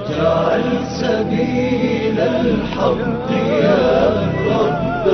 واجعل سبيل الحق يا رب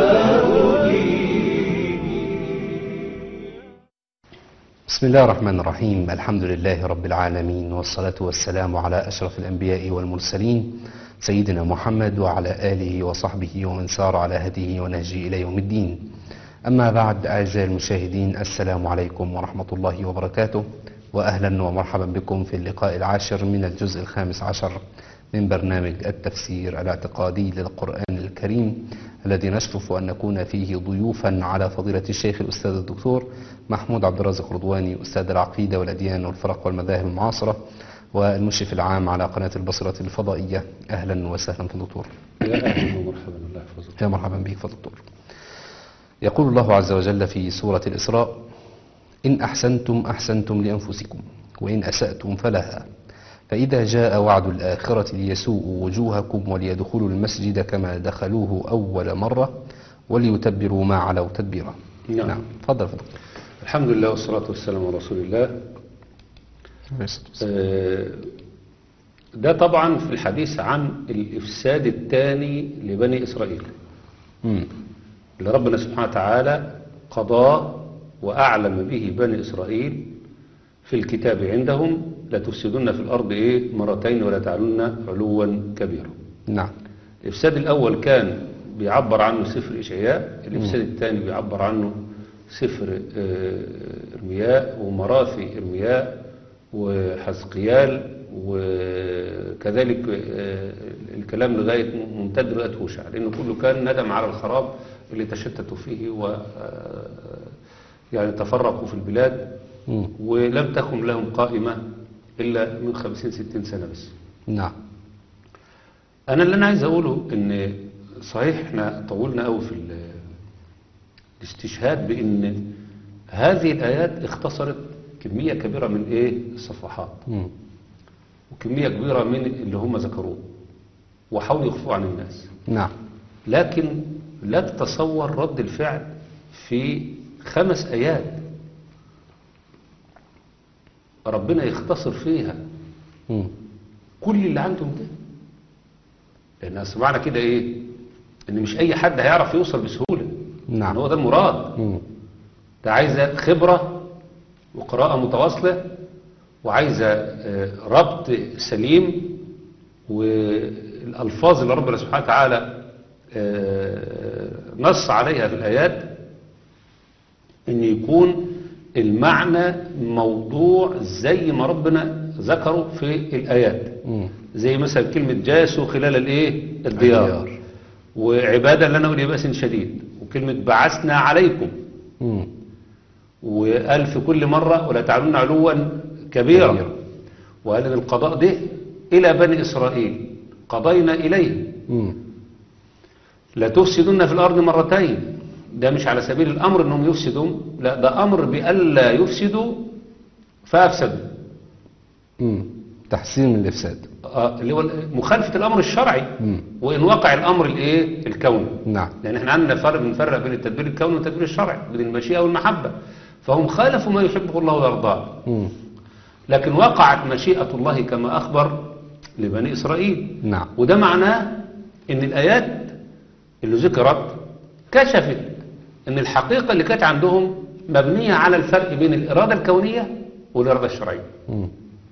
بسم الله الرحمن الرحيم الحمد لله رب العالمين والصلاة والسلام على أشرف الأنبياء والمرسلين سيدنا محمد وعلى آله وصحبه ومن سار على هديه ونهجه إلى يوم الدين أما بعد أعزائي المشاهدين السلام عليكم ورحمة الله وبركاته وأهلا ومرحبا بكم في اللقاء العاشر من الجزء الخامس عشر من برنامج التفسير الاعتقادي للقرآن الكريم الذي نشرف أن نكون فيه ضيوفا على فضيلة الشيخ الأستاذ الدكتور محمود عبد الرازق رضواني أستاذ العقيدة والأديان والفرق والمذاهب المعاصرة والمشرف العام على قناة البصرة الفضائية أهلا وسهلا في الدكتور يا أهلا ومرحبا الله يحفظك يا مرحبا بك فضل الدكتور يقول الله عز وجل في سورة الإسراء إن أحسنتم أحسنتم لأنفسكم وإن أسأتم فلها فإذا جاء وعد الآخرة ليسوءوا وجوهكم وليدخلوا المسجد كما دخلوه أول مرة وليتبروا ما علوا تدبيرا نعم. نعم تفضل فضل الدكتور الحمد لله والصلاة والسلام على رسول الله آه، ده طبعا في الحديث عن الإفساد الثاني لبني إسرائيل مم. اللي ربنا سبحانه وتعالى قضى وأعلم به بني إسرائيل في الكتاب عندهم لتفسدن في الأرض إيه مرتين ولا تعلن علوا كبيرا نعم الإفساد الأول كان بيعبر عنه سفر إشعياء الإفساد الثاني بيعبر عنه سفر آه، إرمياء ومراثي إرمياء وحزقيال وكذلك آه، الكلام لغاية ممتد لغاية هوشع لأنه كله كان ندم على الخراب اللي تشتتوا فيه و آه، يعني تفرقوا في البلاد مم. ولم تكن لهم قائمة إلا من خمسين ستين سنة بس نعم انا اللي انا عايز اقوله ان صحيح احنا طولنا قوي في ال- الاستشهاد بان هذه الايات اختصرت كمية كبيرة من ايه الصفحات مم. وكمية كبيرة من اللي هم ذكروه وحاولوا يخفوا عن الناس نعم لكن لا تتصور رد الفعل في خمس ايات ربنا يختصر فيها مم. كل اللي عندهم ده لان أصل معنى كده ايه ان مش اي حد هيعرف يوصل بسهولة نعم. هو ده المراد مم. ده عايزة خبرة وقراءة متواصلة وعايزة آه، ربط سليم والألفاظ اللي ربنا سبحانه وتعالى آه، نص عليها في الآيات ان يكون المعنى موضوع زي ما ربنا ذكره في الآيات مم. زي مثلا كلمة جاسوا خلال الايه الديار الديار. وعبادة لنا ولي بأس شديد وكلمة بعثنا عليكم مم. وقال في كل مرة ولا تعلون علوا كبيرا كبيرا. وقال ان القضاء ده إلى بني إسرائيل قضينا إليه مم. لا تفسدن في الأرض مرتين ده مش على سبيل الأمر أنهم يفسدوا لا ده أمر بألا يفسدوا فأفسدوا مم. تحسين من الإفساد آه، اللي هو مخالفة الأمر الشرعي مم. وإن وقع الأمر الإيه الكوني نعم لأن احنا عندنا فرق بنفرق بين التدبير الكوني والتدبير الشرعي بين المشيئة والمحبة فهم خالفوا ما يحبه الله ويرضاه مم. لكن وقعت مشيئة الله كما أخبر لبني إسرائيل نعم وده معناه ان الآيات اللي ذكرت كشفت ان الحقيقة اللي كانت عندهم مبنية على الفرق بين الإرادة الكونية والإرادة الشرعية مم.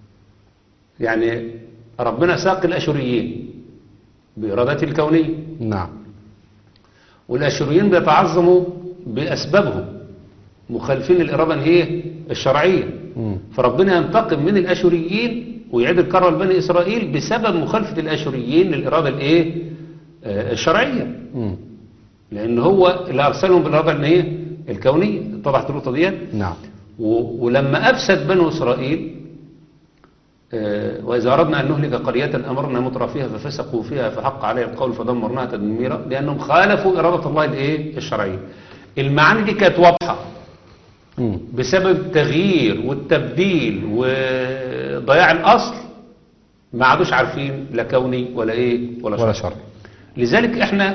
يعني ربنا ساق الأشوريين بإرادته الكونية نعم والأشوريين بيتعظموا بأسبابهم مخالفين الإرادة هي الشرعية مم. فربنا ينتقم من الأشوريين ويعيد الكرة لبني إسرائيل بسبب مخالفة الأشوريين للإرادة الإيه؟ آه، الشرعية مم. لأن هو اللي أرسلهم بالإرادة اللي هي الكونية اتضحت النقطة ديت نعم و- ولما أفسد بنو إسرائيل آه، وإذا أردنا أن نهلك قرية أمرنا متر فيها ففسقوا فيها فحق عليها القول فدمرناها تدميرا لأنهم خالفوا إرادة الله الإيه؟ الشرعية المعاني دي كانت واضحة مم. بسبب التغيير والتبديل وضياع الأصل ما عادوش عارفين لا كوني ولا إيه ولا شرعي ولا شر لذلك احنا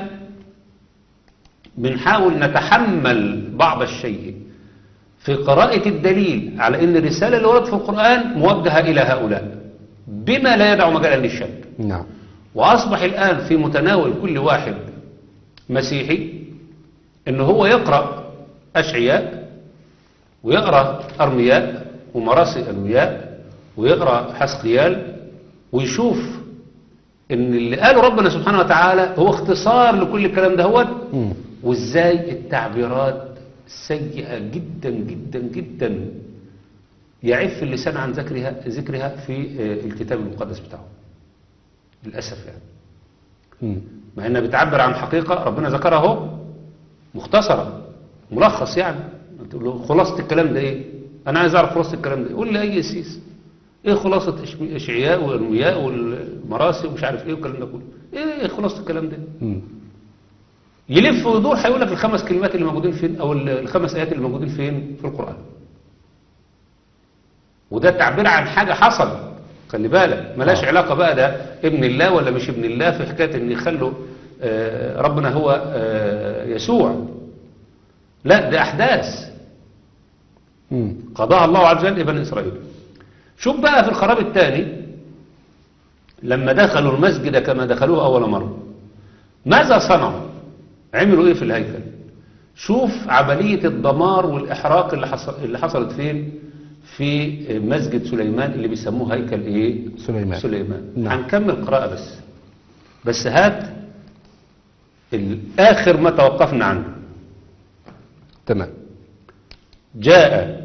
بنحاول نتحمل بعض الشيء في قراءة الدليل على ان الرسالة اللي وردت في القرآن موجهة الى هؤلاء بما لا يدع مجالا للشك نعم وأصبح الآن في متناول كل واحد مسيحي إن هو يقرأ أشعياء ويقرأ أرمياء ومراسي أرمياء ويقرأ حسقيال ويشوف إن اللي قاله ربنا سبحانه وتعالى هو اختصار لكل الكلام ده هو مم. وإزاي التعبيرات سيئة جدا جدا جدا يعف اللسان عن ذكرها ذكرها في آه، الكتاب المقدس بتاعه للأسف يعني مم. مع انها بتعبر عن حقيقة ربنا ذكرها اهو مختصرة ملخص يعني تقول له خلاصة الكلام ده ايه انا عايز اعرف خلاصة الكلام ده قول لي اي سيس ايه خلاصة إشم- اشعياء وارمياء والمراسي ومش عارف ايه والكلام ده كله ايه خلاصة الكلام ده مم. يلف ويدور هيقول لك الخمس كلمات اللي موجودين فين او ال- الخمس ايات اللي موجودين فين في القرآن وده تعبير عن حاجة حصلت خلي بالك ملاش آه. علاقة بقى ده ابن الله ولا مش ابن الله في حكاية ان يخلوا آه، ربنا هو آه، يسوع لا ده احداث مم. قضاها الله عز وجل لبني اسرائيل شوف بقى في الخراب الثاني لما دخلوا المسجد كما دخلوه اول مرة ماذا صنعوا عملوا ايه في الهيكل شوف عملية الدمار والإحراق اللي, حصل اللي حصلت فين في مسجد سليمان اللي بيسموه هيكل ايه سليمان. سليمان نعم. هنكمل قراءة بس بس هات الآخر ما توقفنا عنه تمام جاء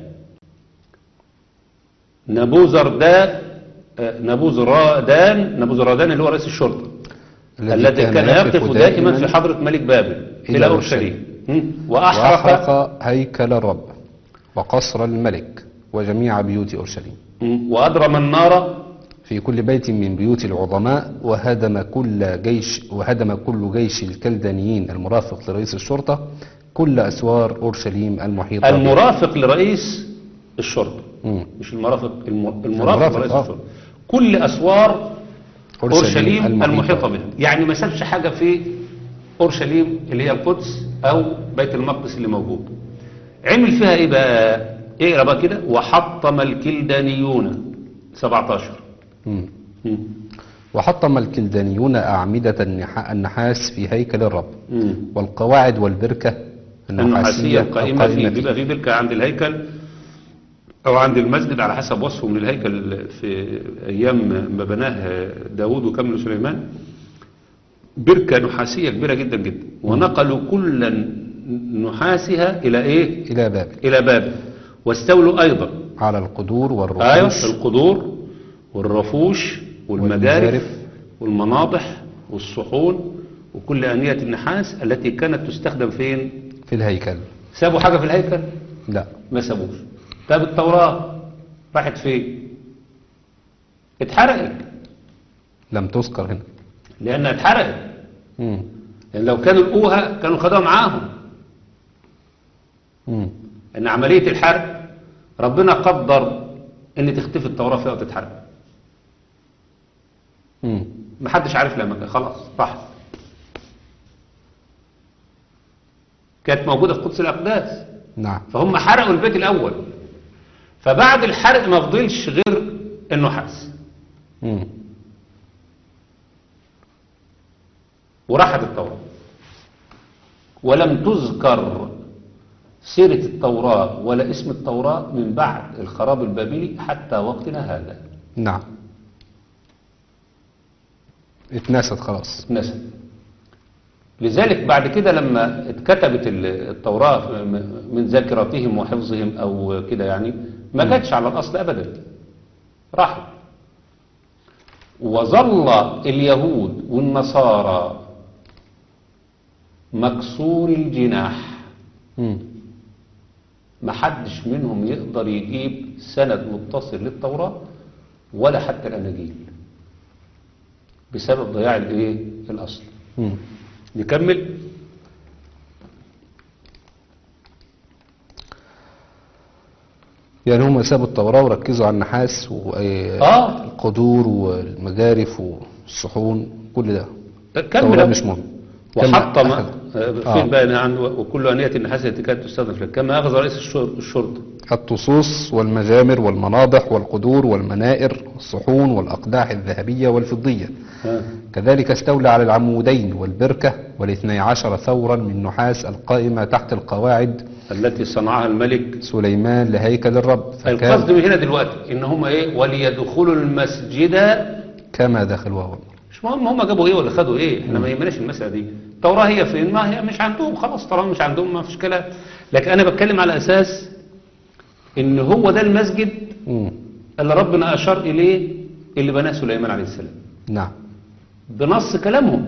نبوزردان آه، نبوزرادان نبوزرادان اللي هو رئيس الشرطة الذي كان يقف دائما في حضرة ملك بابل إلى إلى أورشليم. أورشليم م? وأحرق وأحرق هيكل الرب وقصر الملك وجميع بيوت أورشليم م? وأضرم النار في كل بيت من بيوت العظماء وهدم كل جيش وهدم كل جيش الكلدانيين المرافق لرئيس الشرطة كل أسوار أورشليم المحيطة به. المرافق لرئيس الشرطة مم. مش المرافق الم- المرافق المرافق، لرئيس آه. الشرطة كل أسوار أورشليم أورشليم المحيطة المحيطة به. بها يعني ما سابش حاجة في أورشليم اللي هي القدس أو بيت المقدس اللي موجود عمل فيها إيه بقى اقرا بقى كده وحطم الكلدانيون 17 مم. مم. وحطم الكلدانيون أعمدة النح- النحاس في هيكل الرب مم. والقواعد والبركة النحاسية القائمة فيه بيبقى في بركة عند الهيكل أو عند المسجد على حسب وصفه من الهيكل في أيام ما بناه داود وكمل سليمان بركة نحاسية كبيرة جدا جدا ونقلوا كل نحاسها إلى إيه؟ إلى بابل إلى بابل واستولوا أيضا على القدور أيوة والرقوش القدور والرفوش والمجارف والمجارف. والمناضح والصحون وكل آنية النحاس التي كانت تستخدم فين؟ في الهيكل سابوا حاجة في الهيكل؟ لا ما سابوش طب التوراة راحت فين اتحرقت لم تذكر هنا لأنها اتحرقت مم. لأن لو كانوا لقوها كانوا خدوها معاهم مم. إن عملية الحرق ربنا قدر إن تختفي التوراة فيها وتتحرق مم. محدش عارف لما كان خلاص راحت كانت موجودة في قدس الأقداس نعم فهم حرقوا البيت الأول فبعد الحرق ما فضلش غير النحاس مم. وراحت التوراة ولم تذكر سيرة التوراة ولا اسم التوراة من بعد الخراب البابلي حتى وقتنا هذا نعم اتنست خلاص اتنست لذلك بعد كده لما اتكتبت ال- التوراة م- من ذاكرتهم وحفظهم أو كده يعني ما جاتش على الأصل أبدا راحت وظل اليهود والنصارى مكسور الجناح مم. محدش منهم يقدر يجيب سند متصل للتوراة ولا حتى الأناجيل بسبب ضياع الايه الأصل مم. نكمل يعني هم سابوا التوراة وركزوا على النحاس آه. والقدور والمجارف والصحون كل ده كمل التوراة مش مهم كمل وحطم أحد. آه، آه. فين بقى عن وكل آنية النحاس التي كانت تستخدم في كما أخذ رئيس الشر- الشرطة الطصوص والمجامر والمناضح والقدور والمنائر والصحون والأقداح الذهبية والفضية ها. كذلك استولى على العمودين والبركة والاثني عشر ثورا من نحاس القائمة تحت القواعد التي صنعها الملك سليمان لهيكل الرب القصد فكان من هنا دلوقتي ان هم ايه وليدخلوا المسجد كما دخلوا أول مرة مش مهم هم جابوا ايه ولا خدوا ايه احنا ما يهمناش المسألة دي التوراة هي فين ما هي مش عندهم خلاص طالما مش عندهم ما فيش كلام لكن انا بتكلم على اساس ان هو ده المسجد مم. اللي ربنا اشار اليه اللي بناه سليمان عليه السلام نعم بنص كلامهم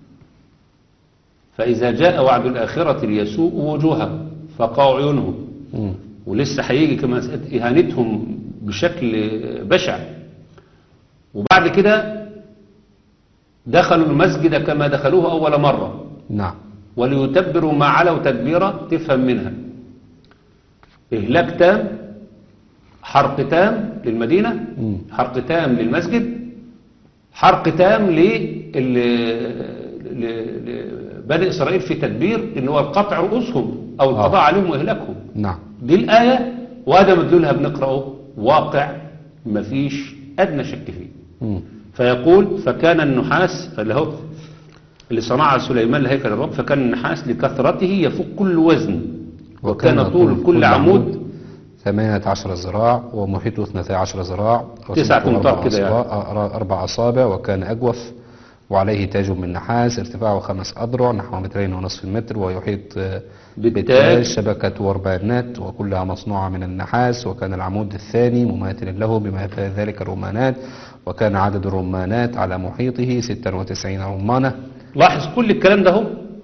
فإذا جاء وعد الآخرة ليسوء وجوههم فقعوا عيونهم مم. ولسه هيجي كما مسألة إهانتهم بشكل بشع وبعد كده دخلوا المسجد كما دخلوه أول مرة نعم وليتبروا ما علوا تدبيرا تفهم منها إهلاك تام حرق تام للمدينة مم. حرق تام للمسجد حرق تام لل- ل- لبني إسرائيل في تدبير إن هو القطع رؤوسهم أو القضاء آه. عليهم وإهلاكهم نعم دي الآية وهذا مدلولها بنقرأه واقع مفيش أدنى شك فيه مم. فيقول فكان النحاس اللي هو اللي صنعها سليمان لهيكل الرب فكان النحاس لكثرته يفوق كل وزن وكان طول كل عمود ثمانية عشر ذراع ومحيطه اثنتا عشر ذراع تسعة وسمكه أمتار أربع كده يعني. أصابع- أربع أصابع وكان أجوف وعليه تاج من نحاس ارتفاعه خمس أذرع نحو مترين ونصف المتر ويحيط آه، بالتاج. بالتاج شبكة وربانات وكلها مصنوعة من النحاس وكان العمود الثاني مماثلا له بما يفعل ذلك الرمانات وكان عدد الرمانات على محيطه 96 رمانة لاحظ كل الكلام ده هو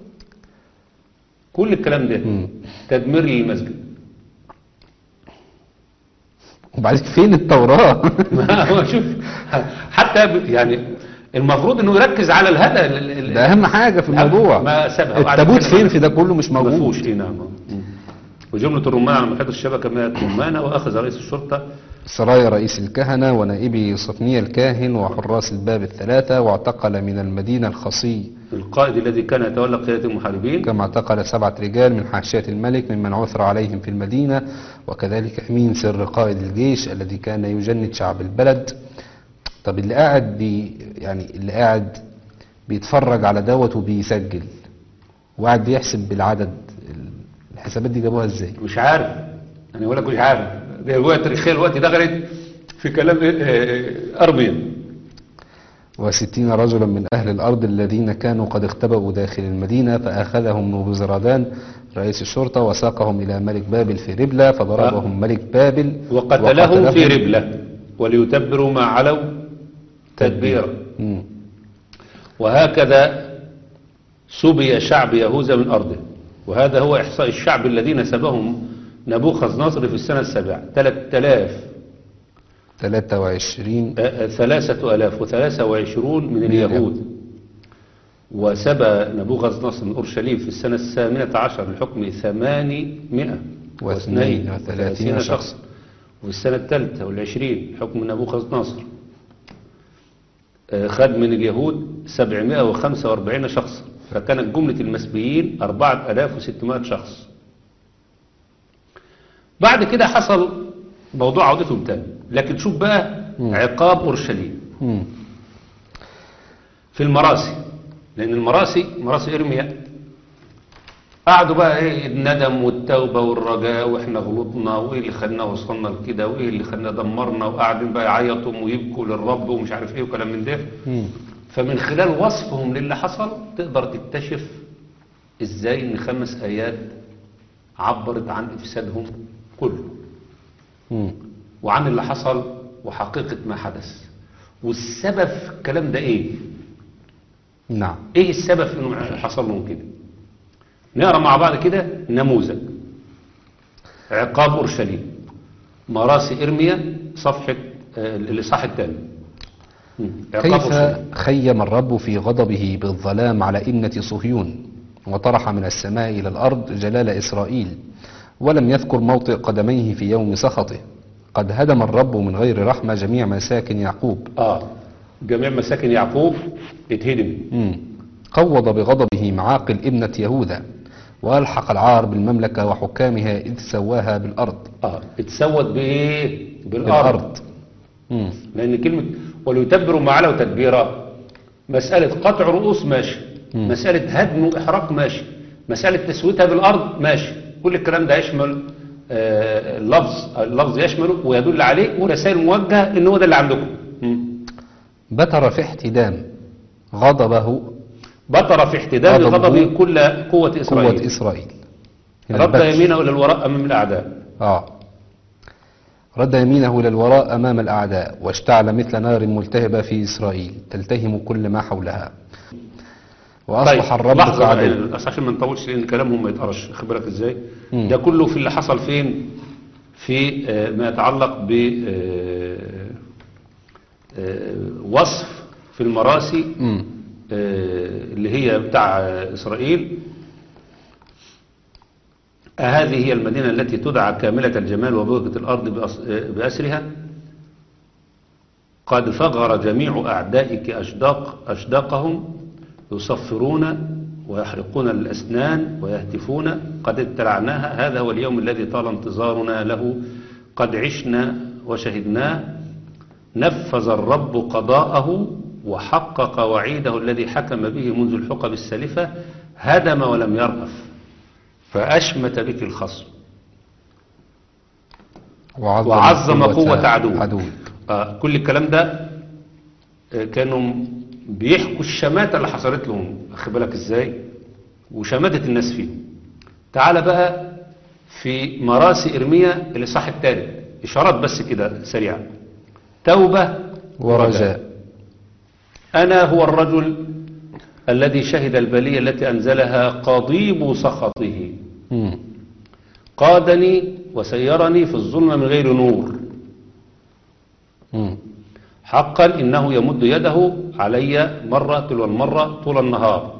كل الكلام ده مم. تدمير للمسجد وبعدين فين التوراة ما هو شوف حتى ب- يعني المفروض انه يركز على الهدى ال- ال- ده أهم حاجة في الموضوع ما سابها. وبعد التابوت كده فين ما- في ده كله مش ما موجود فيهوش ايه نعم مم. وجملة الرمان على محيط الشبكة 100 رمانة وأخذ رئيس الشرطة سرايا رئيس الكهنة ونائبه صفنية الكاهن وحراس الباب الثلاثة واعتقل من المدينة الخصي القائد الذي كان يتولى قيادة المحاربين كما اعتقل سبعة رجال من حاشية الملك ممن عثر عليهم في المدينة وكذلك أمين سر قائد الجيش الذي كان يجند شعب البلد طب اللي قاعد بي يعني اللي قاعد بيتفرج على دوت وبيسجل وقاعد بيحسب بالعدد الحسابات دي جابوها ازاي مش عارف انا بقول لك مش عارف دي رواية تاريخية الوقت دخلت في كلام إيه؟ آه، أرميا وستين رجلا من أهل الأرض الذين كانوا قد اختبأوا داخل المدينة فأخذهم نبوزردان رئيس الشرطة وساقهم إلى ملك بابل في ربلة فضربهم ملك بابل وقتلهم في ربلة وليتبروا ما علوا تدبيرا مم. وهكذا سبي شعب يهوذا من أرضه وهذا هو إحصاء الشعب الذين سبهم نبوخذ نصر في السنة السابعة 3000 23 آه، ثلاثة ألاف وثلاثة وعشرون من اليهود وسبى نبوخذ نصر من أورشليم في السنة الثامنة عشر لحكم ثمانمائة واثنين وثلاثين وثلاثين شخصا شخصا. وفي السنة الثالثة والعشرين حكم نبوخذ نصر آه، خد من اليهود 745 شخصا فكانت جملة المسبيين 4600 شخص بعد كده حصل موضوع عودتهم تاني لكن شوف بقى عقاب أورشليم مم. في المراسي لأن المراسي مراسي إرميا قعدوا بقى ايه الندم والتوبة والرجاء واحنا غلطنا وايه اللي خلنا وصلنا لكده وايه اللي خلنا دمرنا وقاعدين بقى يعيطوا ويبكوا للرب ومش عارف ايه وكلام من ده مم. فمن خلال وصفهم للي حصل تقدر تكتشف ازاي ان خمس ايات عبرت عن افسادهم كله مم. وعن اللي حصل وحقيقة ما حدث والسبب في الكلام ده ايه نعم ايه السبب في انه حصل لهم كده نقرا مع بعض كده نموذج عقاب اورشليم مراسي ارميا صفحه آه، الاصحاح الثاني مم. عقاب كيف اورشليم خيم الرب في غضبه بالظلام على إنة صهيون وطرح من السماء إلى الأرض جلال إسرائيل ولم يذكر موطئ قدميه في يوم سخطه قد هدم الرب من غير رحمة جميع مساكن يعقوب اه جميع مساكن يعقوب اتهدم مم. قوض بغضبه معاقل ابنة يهوذا وألحق العار بالمملكة وحكامها إذ سواها بالأرض اه اتسوت بايه بالارض بالأرض مم. لان كلمه وليتبروا ما علوا تدبيرا مساله قطع رؤوس ماشي مم. مساله هدم واحراق ماشي مساله تسويتها بالارض ماشي كل الكلام ده يشمل آه، اللفظ اللفظ يشمله ويدل عليه ورسائل موجهه ان هو ده اللي عندكم مم. بتر في احتدام غضبه بطر في احتدام غضبه غضبه كل قوه اسرائيل قوة إسرائيل هنا رد البتر. يمينه الى الوراء امام الاعداء آه رد يمينه إلى الوراء أمام الأعداء واشتعل مثل نار ملتهبة في إسرائيل تلتهم كل ما حولها وأصبح الرب لحظة بقى، كعدو بس عشان ما نطولش لان كلامهم ما يتقرش خد بالك ازاي مم. ده كله في اللي حصل فين في آه، ما يتعلق ب آه، آه، وصف في المراسي مم. آه، اللي هي بتاع آه، إسرائيل هذه هي المدينة التي تدعى كاملة الجمال وبهجة الأرض بأس- آه، بأسرها قد فغر جميع أعدائك أشداق أشداقهم يصفرون ويحرقون الأسنان ويهتفون قد ابتلعناها هذا هو اليوم الذي طال انتظارنا له قد عشنا وشهدناه نفذ الرب قضاءه وحقق وعيده الذي حكم به منذ الحقب السالفة هدم ولم يرأف فأشمت بك الخصم وعظم, وعظم قوة عدوك عدوك آه كل الكلام ده آه، كانوا بيحكوا الشماتة اللي حصلت لهم أخي بالك إزاي وشماتة الناس فيهم تعال بقى في مراسي إرميا اللي صح التاني إشارات بس كده سريعة توبة ورجاء أنا هو الرجل الذي شهد البلية التي أنزلها قضيب سخطه مم. قادني وسيرني في الظلمة من غير نور مم. حقا إنه يمد يده علي مرة تلو المرة طول النهار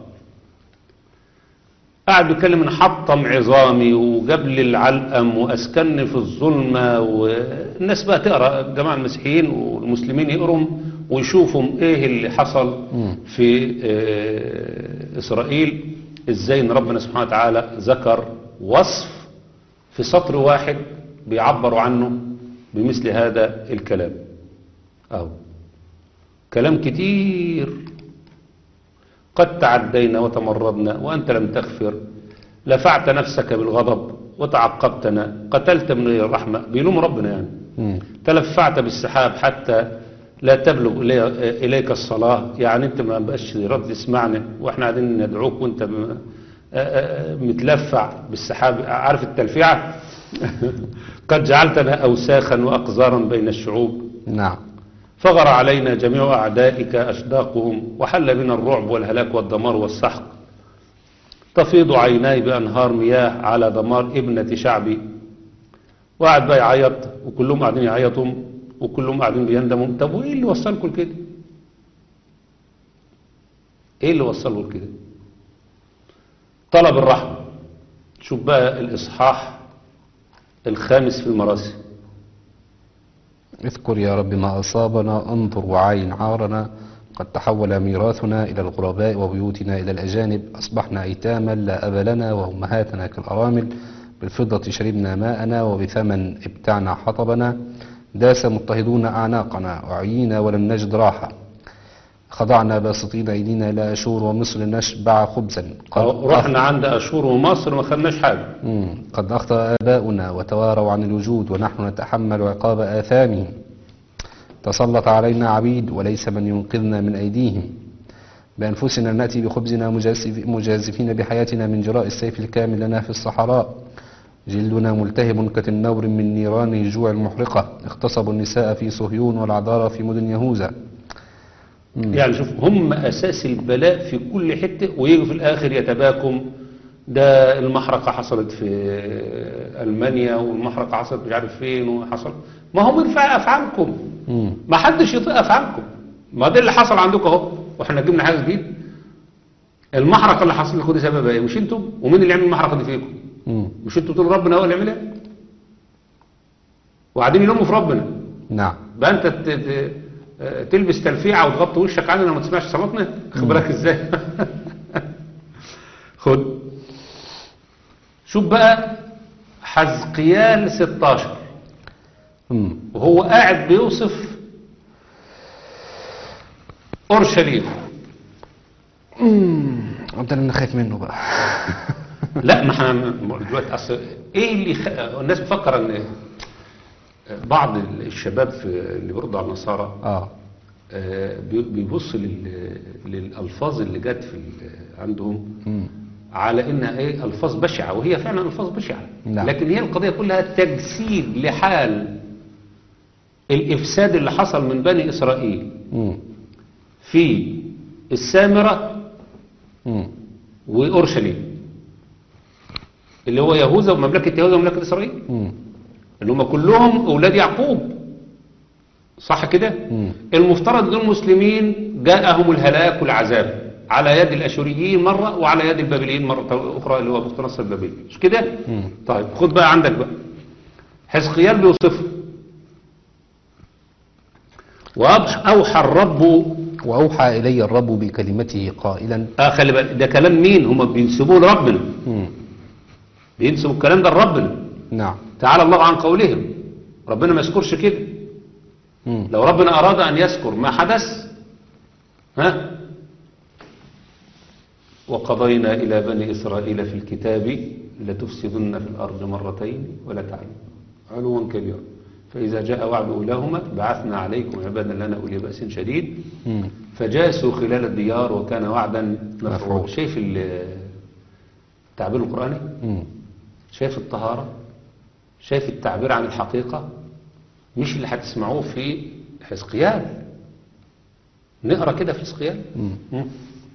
قاعد بيتكلم ان حطم عظامي وجاب لي العلقم واسكنني في الظلمه والناس بقى تقرا الجماعه المسيحيين والمسلمين يقروا ويشوفوا ايه اللي حصل مم. في آه، اسرائيل ازاي ان ربنا سبحانه وتعالى ذكر وصف في سطر واحد بيعبروا عنه بمثل هذا الكلام اهو كلام كتير قد تعدينا وتمردنا وأنت لم تغفر لفعت نفسك بالغضب وتعقبتنا قتلت من غير رحمة بيلوم ربنا يعني مم. تلفعت بالسحاب حتى لا تبلغ إلي إليك الصلاة يعني أنت ما بقاش رد تسمعني وإحنا قاعدين ندعوك وأنت م- آ- آ- متلفع بالسحاب عارف التلفيعة قد جعلتنا أوساخا وأقذارا بين الشعوب نعم فغر علينا جميع أعدائك أشداقهم وحل بنا الرعب والهلاك والدمار والسحق تفيض عيناي بأنهار مياه على دمار ابنة شعبي وقعد بقى يعيط وكلهم قاعدين يعيطوا وكلهم قاعدين بيندموا طب وايه اللي وصلكم لكده ايه اللي وصلوا لكده طلب الرحمة شوف بقى الإصحاح الخامس في المراسي اذكر يا رب ما أصابنا انظر وعاين عارنا قد تحول ميراثنا إلى الغرباء وبيوتنا إلى الأجانب أصبحنا أيتاما لا أب لنا وأمهاتنا كالأرامل بالفضة شربنا ماءنا وبثمن ابتعنا حطبنا داس مضطهدون أعناقنا وعيينا ولم نجد راحة خضعنا باسطين أيدينا إلى أشور ومصر نشبع خبزا قد رحنا عند أشور ومصر ما خدناش حاجة مم. قد أخطأ آباؤنا وتواروا عن الوجود ونحن نتحمل عقاب آثامهم تسلط علينا عبيد وليس من ينقذنا من أيديهم بأنفسنا نأتي بخبزنا مجازف- مجازفين بحياتنا من جراء السيف الكامل لنا في الصحراء جلدنا ملتهب كتنور من نيران الجوع المحرقة اغتصبوا النساء في صهيون والعذارى في مدن يهوذا يعني شوف هم أساس البلاء في كل حتة ويجوا في الآخر يتباكم ده المحرقة حصلت في ألمانيا والمحرقة حصلت مش عارف فين وحصل ما هو من فعل أفعالكم مم. ما حدش يطيق أفعالكم ما ده اللي حصل عندكم أهو وإحنا جبنا حاجة جديد المحرقة اللي حصلت لكم دي سببها إيه مش أنتم ومين اللي عمل المحرقة دي فيكم مم. مش أنتوا بتقولوا ربنا هو اللي عملها وقاعدين يلوموا في ربنا نعم بقى انت ت- ت- تلبس تلفيعه وتغطي وشك عننا وما تسمعش صلاتنا خد بالك ازاي خد شوف بقى حزقيال 16 مم. وهو قاعد بيوصف اورشليم ده اللي انا خايف منه بقى لا ما احنا دلوقتي اصل ايه اللي خ... الناس بتفكر ان بعض الشباب في اللي بيردوا على النصارى اه آه، بي- بيبص لل... للالفاظ اللي جت في ال- عندهم مم. على انها ايه الفاظ بشعه وهي فعلا الفاظ بشعه نعم. لكن هي القضيه كلها تجسيد لحال الافساد اللي حصل من بني اسرائيل مم. في السامره مم. واورشليم اللي هو يهوذا ومملكه يهوذا ومملكه اسرائيل مم. اللي هم كلهم اولاد يعقوب صح كده مم. المفترض دول المسلمين جاءهم الهلاك والعذاب على يد الاشوريين مره وعلى يد البابليين مره اخرى اللي هو بخت نصر البابلي مش كده مم. طيب خد بقى عندك بقى حزقيال بيوصفه وأوحى الرب وأوحى إلي الرب بكلمته قائلا آه خلي بالك ده كلام مين هم بينسبوه لربنا مم. بينسبوا الكلام ده لربنا نعم تعالى الله عن قولهم ربنا ما يذكرش كده مم. لو ربنا أراد أن يذكر ما حدث ها وقضينا إلى بني إسرائيل في الكتاب لتفسدن في الأرض مرتين ولا تعلم علوا كبيرا فإذا جاء وعد أولاهما بعثنا عليكم عبادا لنا أولي بأس شديد مم. فجاسوا خلال الديار وكان وعدا مفعولا مفعول. شايف ال- التعبير القرآني مم. شايف الطهارة شايف التعبير عن الحقيقة مش اللي هتسمعوه في حزقيال نقرأ كده في حزقيال مم. مم.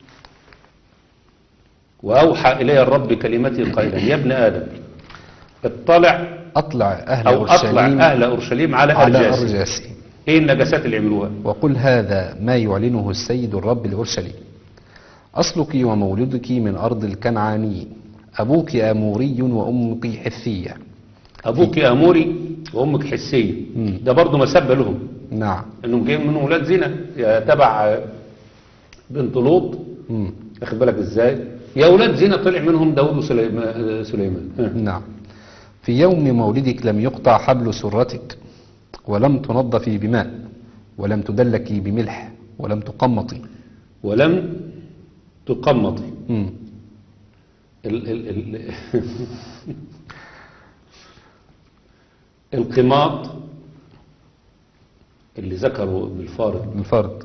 وأوحى إلي الرب كلمته قائلا يا ابن آدم اطلع أطلع أهل أو أطلع أورشليم أهل أورشليم على على أرجاسهم أرجاسهم إيه النجاسات اللي عملوها وقل هذا ما يعلنه السيد الرب لأورشليم أصلك ومولدك من أرض الكنعانيين أبوك أموري وأمك حثية أبوك أموري وأمك حسية مم. ده برضه مسبة لهم نعم انهم جايين من ولاد زنا يا تبع بنت لوط مم. واخد بالك ازاي يا ولاد زنا طلع منهم داود وسليمان سليمان ها. نعم في يوم مولدك لم يقطع حبل سرتك ولم تنضفي بماء ولم تدلكي بملح ولم تقمطي ولم تقمطي مم. ال ال ال القماط اللي ذكروا ابن الفارض الفرد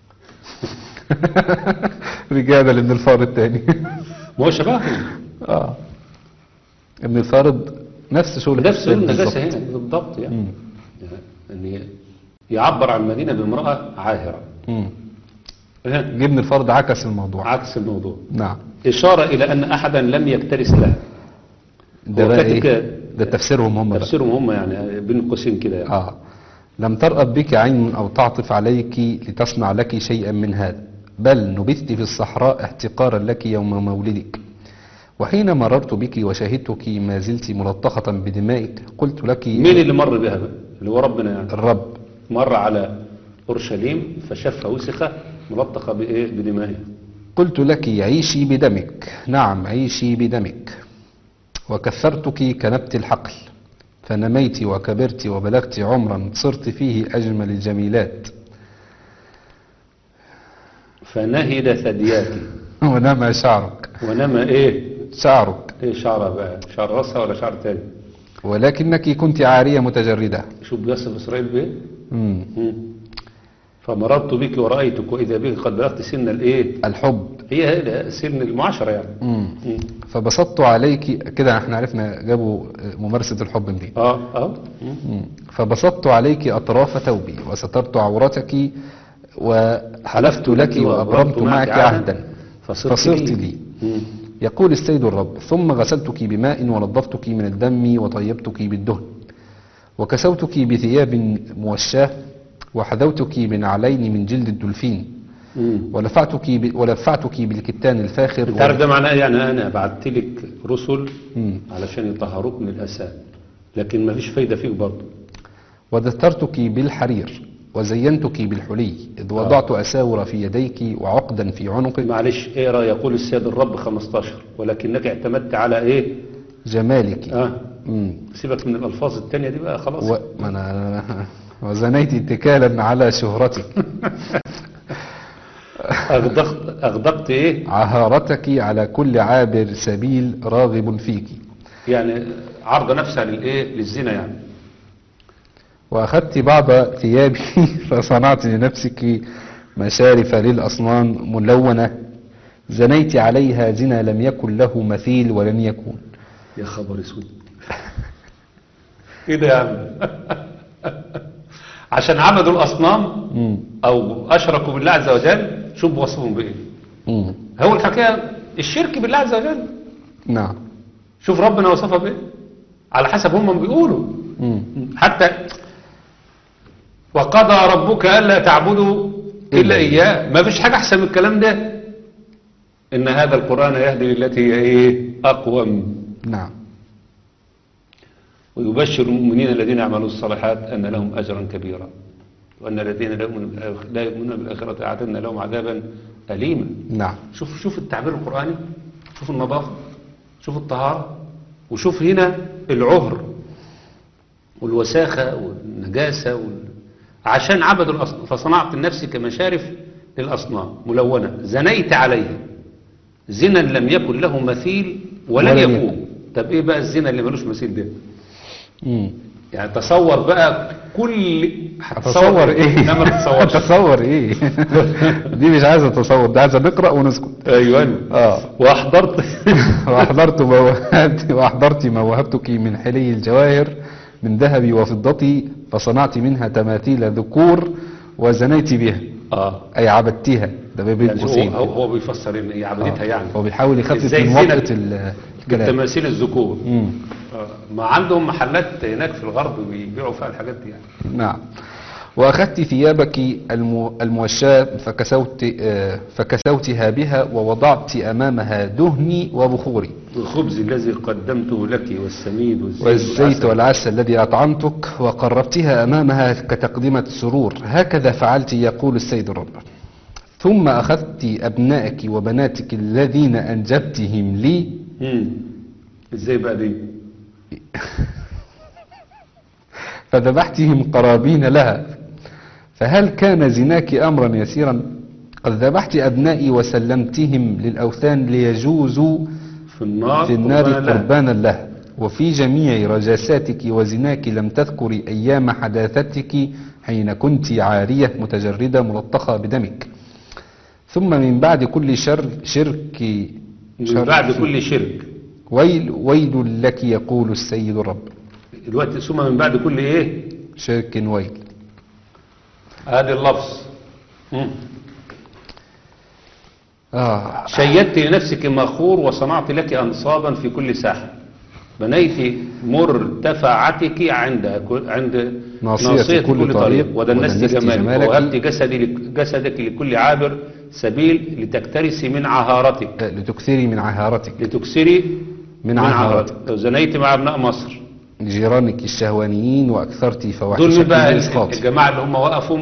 رجالة لابن الفار التاني ما هو شبههم اه ابن الفارض نفس شغل نفس السيد النجاسة بالظبط. هنا بالضبط يعني مم. يعني يعبر عن مدينة بامرأة عاهرة مم. ها. ابن الفرد عكس الموضوع عكس الموضوع نعم إشارة إلى أن أحدا لم يكترث لها ده هو بقى كاتب ايه كده. ده تفسيرهم هم بقى تفسيرهم هم يعني بين قوسين كده يعني. اه لم ترأب بك عين أو تعطف عليك لتصنع لك شيئا من هذا بل نبت في الصحراء احتقارا لك يوم مولدك وحين مررت بك وشهدتك ما زلت ملطخة بدمائك قلت لك مين اللي مر بها بقى اللي هو ربنا يعني الرب مر على أورشليم فشافها وسخة ملطخة بإيه بدمائها قلت لك عيشي بدمك نعم عيشي بدمك وكثرتك كنبت الحقل فنميت وكبرت وبلغت عمرا صرت فيه أجمل الجميلات فنهد ثدياك ونمى شعرك ونما إيه شعرك إيه شعرها بقى شعر راسها ولا شعر تاني ولكنك كنت عارية متجردة شوف بيصف إسرائيل بإيه مم. مم. فمررت بك ورأيتك وإذا بك قد بلغت سن الإيه الحب هي هي سن المعاشرة يعني مم. مم. فبسطت عليك كده احنا عرفنا جابوا ممارسة الحب منين اه اه مم. مم. فبسطت عليك أطراف ثوبي وسترت عورتك وحلفت لك وأبرمت معك عهدا فصرت, فصرت لي مم. يقول السيد الرب ثم غسلتك بماء ونظفتك من الدم وطيبتك بالدهن وكسوتك بثياب موشاة وحذوتك بنعلين من جلد الدلفين مم. ولفعتك ب... ولفعتك بالكتان الفاخر انت عارف ده معناه إيه؟ يعني انا بعت لك رسل مم. علشان يطهروك من الاسام لكن ما فيش فايده فيك برضه ودثرتك بالحرير وزينتك بالحلي إذ وضعت أساور في يديك وعقدا في عنقك معلش اقرا يقول السيد الرب 15 ولكنك اعتمدت على ايه جمالك اه مم. سيبك من الالفاظ التانية دي بقى خلاص و... ما أنا... أنا- وزنيت اتكالا على شهرتك اغدقت اغدقت ايه عهارتك على كل عابر سبيل راغب فيك يعني عرض نفسها للايه للزنا يعني وأخذت بعض ثيابي فصنعت لنفسك مشارف للأصنام ملونة زنيت عليها زنا لم يكن له مثيل ولن يكون يا خبر اسود ايه ده يا عم عشان عبدوا الاصنام مم. او اشركوا بالله عز وجل شوف وصفهم بايه مم. هو الحكايه الشرك بالله عز وجل نعم شوف ربنا وصفها بايه على حسب هم ما بيقولوا مم. حتى وقضى ربك الا تعبدوا الا إلا اياه ما فيش حاجه احسن من الكلام ده ان هذا القران يهدي للتي هي ايه اقوم نعم ويبشر المؤمنين الذين يعملون الصالحات أن لهم أجرا كبيرا وأن الذين لا يؤمنون بالآخ- لا يؤمنون بالآخرة أعتدنا لهم عذابا أليما نعم شوف شوف التعبير القرآني شوف النظافة شوف الطهارة وشوف هنا العهر والوساخة والنجاسة وال... عشان عبدوا الأصنام فصنعت لنفسي كمشارف للأصنام ملونة زنيت عليها زنا لم يكن له مثيل ولن ولن يكون يكون. طب ايه بقى الزنا اللي ملوش مثيل ده مم. يعني تصور بقى كل هتصور ايه لا ما تتصورش هتصور ايه دي مش عايزه تصور ده عايزه نقرا ونسكت ايوه اه واحضرت واحضرت ما وهبت واحضرت ما وهبتك من حلي الجواهر من ذهبي وفضتي فصنعت منها تماثيل ذكور وزنيت بها اه اي عبدتها ده بين يعني هو, قوسين هو, هو بيفسر ان هي عبدتها يعني هو بيحاول يخفف إزاي من زينة وطأة ال- الكلام بالتماثيل الذكور مم. آه. ما عندهم محلات هناك في الغرب بيبيعوا فيها الحاجات دي يعني نعم وأخذت ثيابك المو- الموشاة فكسوت آه، فكسوتها بها ووضعت أمامها دهني وبخوري الخبز الذي قدمته لك والسميد والزيت, والزيت والعسل. والعسل الذي أطعمتك وقربتها أمامها كتقدمة سرور هكذا فعلت يقول السيد الرب ثم أخذت أبنائك وبناتك الذين أنجبتهم لي مم. ازاي بقى دي فذبحتهم قرابين لها فهل كان زناك أمرا يسيرا قد ذبحت أبنائي وسلمتهم للأوثان ليجوزوا في النار في النار قربانا لها. قربانا له وفي جميع رجاساتك وزناك لم تذكري أيام حداثتك حين كنت عارية متجردة ملطخة بدمك ثم من بعد كل شر شرك من شر بعد كل شرك ويل ويل لك يقول السيد الرب دلوقتي ثم من بعد كل ايه شرك ويل هذا اللفظ مم. آه شيدت لنفسك مخور وصنعت لك أنصابا في كل ساحة بنيت مرتفعتك عند كل- عند ناصية كل طريق ودنست ودنست جمالك جمالك. ووهبت جسدي لك- جسدك لكل عابر سبيل لتكترثي من عهارتك لتكثري من عهارتك لتكسري من عهارتك. زنيت مع ابناء مصر جيرانك الشهوانيين وأكثرت دول مين فواحشك بقى بالإسقاط الجماعة اللي هم وقفوا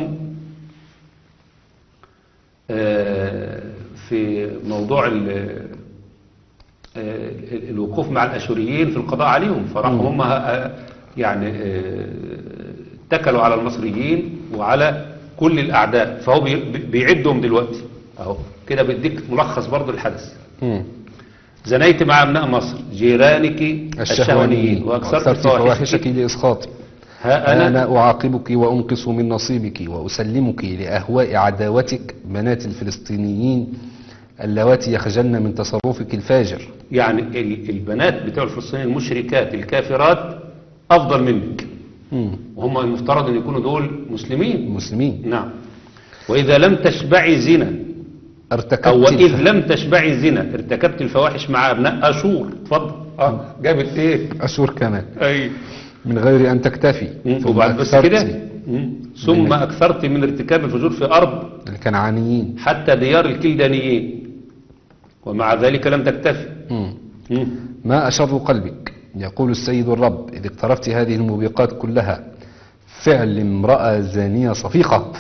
آه، في موضوع ال- آه، ال- الوقوف مع الأشوريين في القضاء عليهم فراحوا هم آه، يعني آه، اتكلوا على المصريين وعلى كل الأعداء فهو بي- بي- بيعدهم دلوقتي أهو كده بيديك ملخص برضو الحدث مم. زنيت مع أبناء مصر جيرانك الشهوانيين وأكثرت فواحشك فواحشك لإسقاطي ها أنا أنا أعاقبك وأنقص من نصيبك وأسلمك لأهواء عداوتك بنات الفلسطينيين اللواتي يخجلن من تصرفك الفاجر يعني ال- البنات بتوع الفلسطينيين المشركات الكافرات أفضل منك مم. وهم المفترض أن يكونوا دول مسلمين المسلمين نعم وإذا لم تشبعي زنا ارتكبت أو وإذ الف- لم تشبعي زنا ارتكبت الفواحش مع أبناء أشور اتفضل اه جابت إيه أشهر كمان أي من غير أن تكتفي ثم وبعد بس أكثرت كده مم. ثم أكثرت من ارتكاب الفجور في أرض الكنعانيين حتى ديار الكلدانيين ومع ذلك لم تكتفي مم. مم. ما أشر قلبك يقول السيد الرب إذ اقترفت هذه الموبقات كلها فعل امرأة زانية صفيقة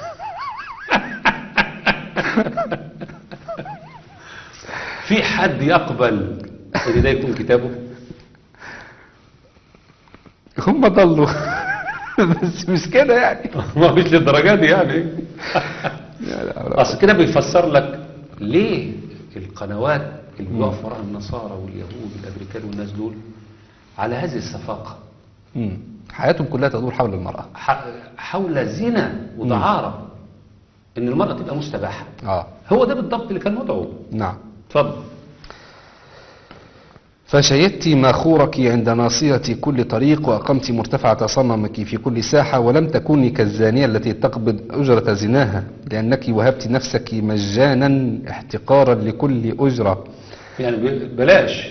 في حد يقبل ان ده يكون كتابه هم ضلوا بس مش كده يعني ما مش للدرجه دي يعني لا لا لا. اصل كده بيفسر لك ليه القنوات اللي بيقف وراها النصارى واليهود والامريكان والناس دول على هذه الصفاقه مم. حياتهم كلها تدور حول المرأة ح- حول زنا ودعاره ان المراه تبقى مستباحه اه هو ده بالضبط اللي كان مدعو نعم اتفضل فشيدت ماخورك عند ناصية كل طريق وأقمت مرتفعة صنمك في كل ساحة ولم تكوني كالزانية التي تقبض أجرة زناها لأنك وهبت نفسك مجانا احتقارا لكل أجرة يعني ب- بلاش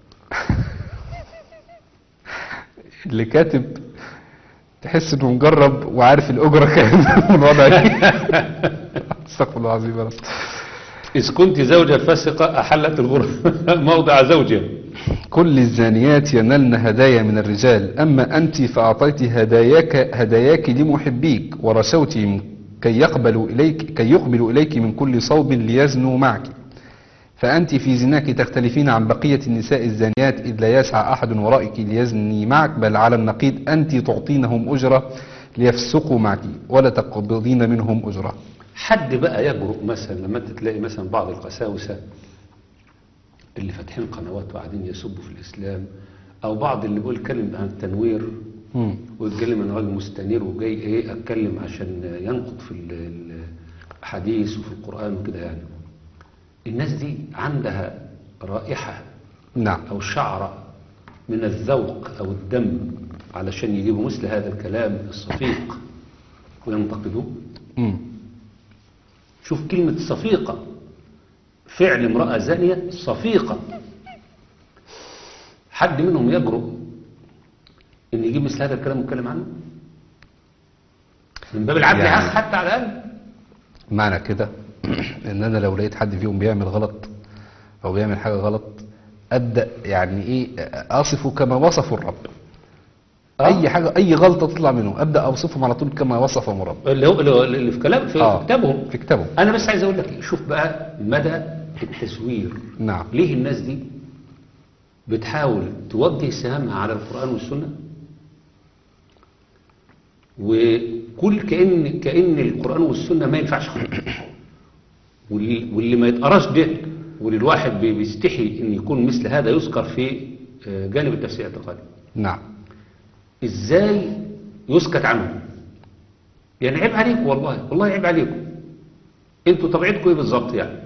اللي كاتب تحس انه مجرب وعارف الأجرة كام من الوضع استغفر الله العظيم يا رب إذ كنت زوجة فاسقة أحلت الغرفة موضع زوجها كل الزانيات ينالن هدايا من الرجال أما أنت فأعطيت هداياك هداياك لمحبيك ورشوت كي يقبلوا إليك كي يقبلوا إليك من كل صوب ليزنوا معك فأنت في زناك تختلفين عن بقية النساء الزانيات إذ لا يسعى أحد ورائك ليزني معك بل على النقيض أنت تعطينهم أجرة ليفسقوا معك ولا تقبضين منهم أجرة حد بقى يجرؤ مثلا لما انت تلاقي مثلا بعض القساوسة اللي فاتحين قنوات وقاعدين يسبوا في الإسلام أو بعض اللي بيقول يتكلم عن التنوير مم. ويتكلم عن راجل مستنير وجاي ايه اتكلم عشان ينقض في ال- ال- الحديث وفي القرآن وكده يعني الناس دي عندها رائحة نعم أو شعرة من الذوق أو الدم علشان يجيبوا مثل هذا الكلام الصفيق وينتقدوه مم. شوف كلمة صفيقة فعل امرأة زانية صفيقة حد منهم يجرؤ ان يجيب مثل هذا الكلام ويتكلم عنه من باب العدل يعني- حتى على الاقل معنى كده ان انا لو لقيت حد فيهم بيعمل غلط او بيعمل حاجة غلط ابدأ يعني ايه اصفه كما وصفه الرب آه. اي حاجة اي غلطة تطلع منه ابدأ اوصفهم على طول كما وصفهم الرب اللي هو اللي هو- اللي في كلام في, آه. في كتابهم في كتابه انا بس عايز اقول لك شوف بقى مدى التزوير نعم ليه الناس دي بتحاول توجه سهامها على القرآن والسنة وكل كأن كأن القرآن والسنة ما ينفعش خالص واللي, واللي ما يتقراش ده واللي الواحد بي- بيستحي ان يكون مثل هذا يذكر في آه، جانب التفسير الاعتقادي نعم ازاي يسكت عنه يعني عيب عليكم والله والله عيب عليكم انتوا طبيعتكم ايه بالظبط يعني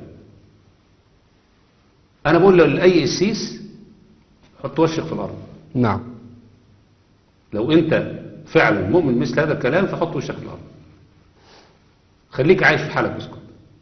انا بقول لاي قسيس حط وشك في الارض نعم لو انت فعلا مؤمن مثل هذا الكلام فحط وشك في الارض خليك عايش في حالك واسكت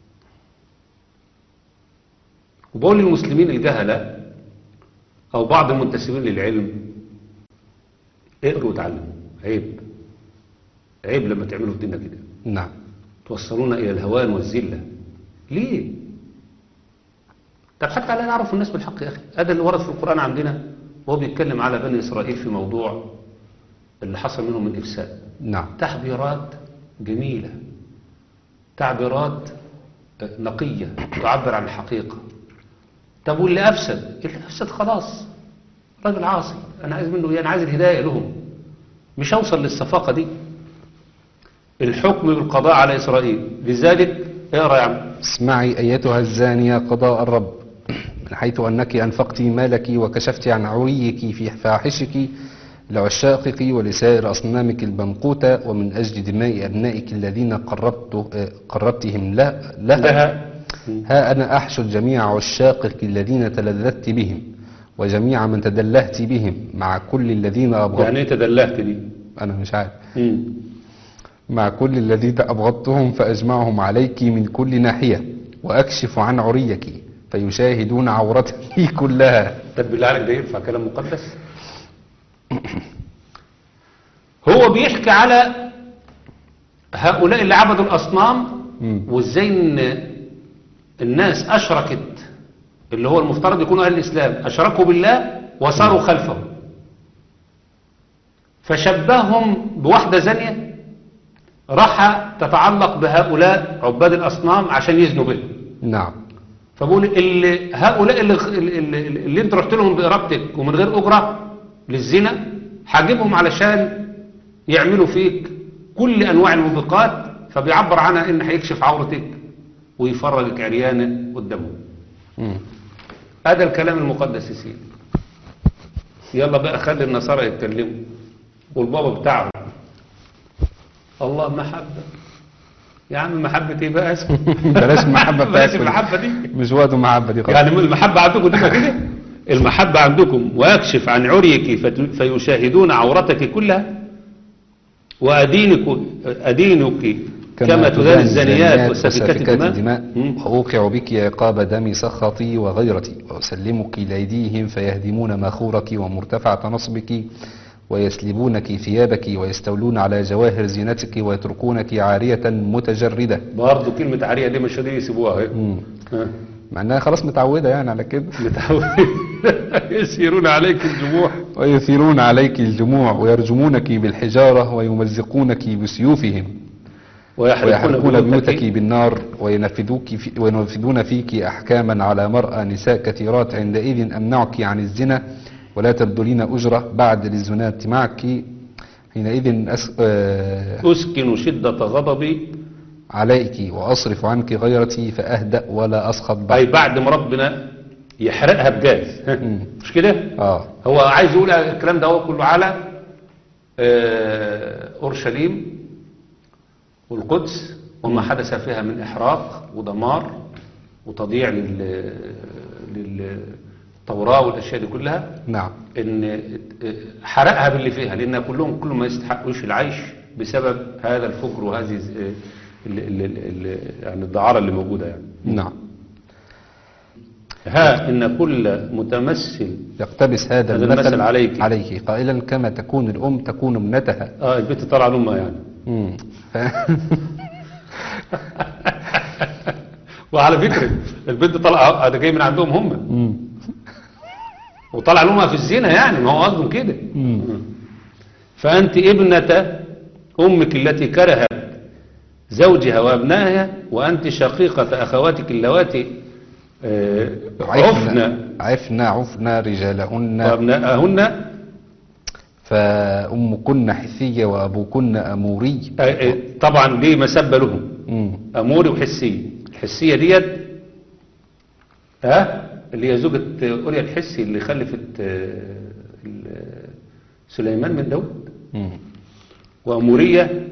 وبقول للمسلمين الجهلة او بعض المنتسبين للعلم اقروا وتعلموا عيب عيب لما تعملوا في ديننا كده نعم توصلونا الى الهوان والذله ليه طب حتى لا نعرف الناس بالحق يا اخي هذا اللي ورد في القران عندنا وهو بيتكلم على بني اسرائيل في موضوع اللي حصل منهم من افساد نعم تعبيرات جميله تعبيرات نقيه تعبر عن الحقيقه طب واللي افسد اللي افسد خلاص راجل عاصي انا عايز منه ايه انا عايز الهدايه لهم مش هوصل للصفاقه دي الحكم بالقضاء على اسرائيل لذلك اقرا يا عم اسمعي أيتها الزانية قضاء الرب من حيث أنك أنفقت مالك وكشفت عن عريك في فاحشك لعشاقك ولسائر أصنامك المنقوتة ومن أجل دماء أبنائك الذين قربت قربتهم لا لها لها ها أنا أحشد جميع عشاقك الذين تلذذت بهم وجميع من تدلهت بهم مع كل الذين أبغضت يعني ايه تدلهت دي أنا مش عارف مم. مع كل الذين أبغضتهم فأجمعهم عليك من كل ناحية وأكشف عن عريك فيشاهدون عورتك كلها طب بالله عليك ده ينفع كلام مقدس هو بيحكي على هؤلاء اللي عبدوا الأصنام مم. وازاي ان الناس أشركت اللي هو المفترض يكونوا أهل الإسلام أشركوا بالله وصاروا خلفه فشبههم بواحدة زانية راح تتعلق بهؤلاء عباد الأصنام عشان يزنوا بهم نعم فبقول اللي هؤلاء اللي, اللي, اللي انت رحت لهم بإرادتك ومن غير أجرة للزنا هجيبهم علشان يعملوا فيك كل أنواع الموبقات فبيعبر عنها إن هيكشف عورتك ويفرجك عريانة قدامهم مم. هذا الكلام المقدس يا سيدي يلا بقى خلي النصارى يتكلموا والبابا بتاعهم الله محبة يا عم محبة ايه بقى اسمه بلاش المحبة بلاش بتاعتكم. المحبة دي مش وقت المحبة دي خالص يعني المحبة عندكم تبقى كده المحبة عندكم ويكشف عن عريك فت- فيشاهدون عورتك كلها وأدينك أدينك كما تدان الزانيات وسفكات الدماء مم. وأوقع بك عقاب دم سخطي وغيرتي وأسلمك لأيديهم فيهدمون مخورك ومرتفعة نصبك ويسلبونك ثيابك ويستولون على جواهر زينتك ويتركونك عارية متجردة برضه كلمة عارية دي مش راضيين يسيبوها اهي مم. ها. مع انها خلاص متعودة يعني على كده متعود يسيرون عليك الجموع ويثيرون عليك الجموع ويرجمونك بالحجارة ويمزقونك بسيوفهم ويحرقون بيوتك بالنار وينفذوك في وينفذون فيك أحكاما على مرأى نساء كثيرات عندئذ أمنعك عن الزنا ولا تبذلين أجرة بعد للزناة معك حينئذ أس... آه... أسكن شدة غضبي عليك وأصرف عنك غيرتي فأهدأ ولا أسخط أي بعد بعد ما ربنا يحرقها بجاز ها. مم. مش كده آه هو عايز يقول الكلام ده هو كله على آه، أورشليم والقدس وما حدث فيها من إحراق ودمار وتضييع لل- للتوراة والأشياء دي كلها نعم ان حرقها باللي فيها لان كلهم كلهم ما يستحقوش العيش بسبب هذا الفجر وهذه ال- ال- ال- ال- يعني الدعارة اللي موجودة يعني نعم ها ان كل متمثل يقتبس هذا هذا المثل المثل عليك. عليك قائلا كما تكون الأم تكون ابنتها اه البنت طالعه لامها يعني مم. ف... وعلى فكرة البنت طالعه ده جاي من عندهم هم مم. وطالعه لامها في الزنا يعني ما هو قصدهم كده مم. فأنت ابنة أمك التي كرهت زوجها وأبنائها وأنت شقيقة أخواتك اللواتي آه، عفن عفنا عفنا رجالهن وأبناءهن فأمكن حثية وأبوكن أموري آه، آه، طبعا ليه مسبة لهم مم. أموري وحسية الحسية ديت ها اللي هي زوجة أوريا الحسي اللي خلفت آه، ال- سليمان من داود مم. وأمورية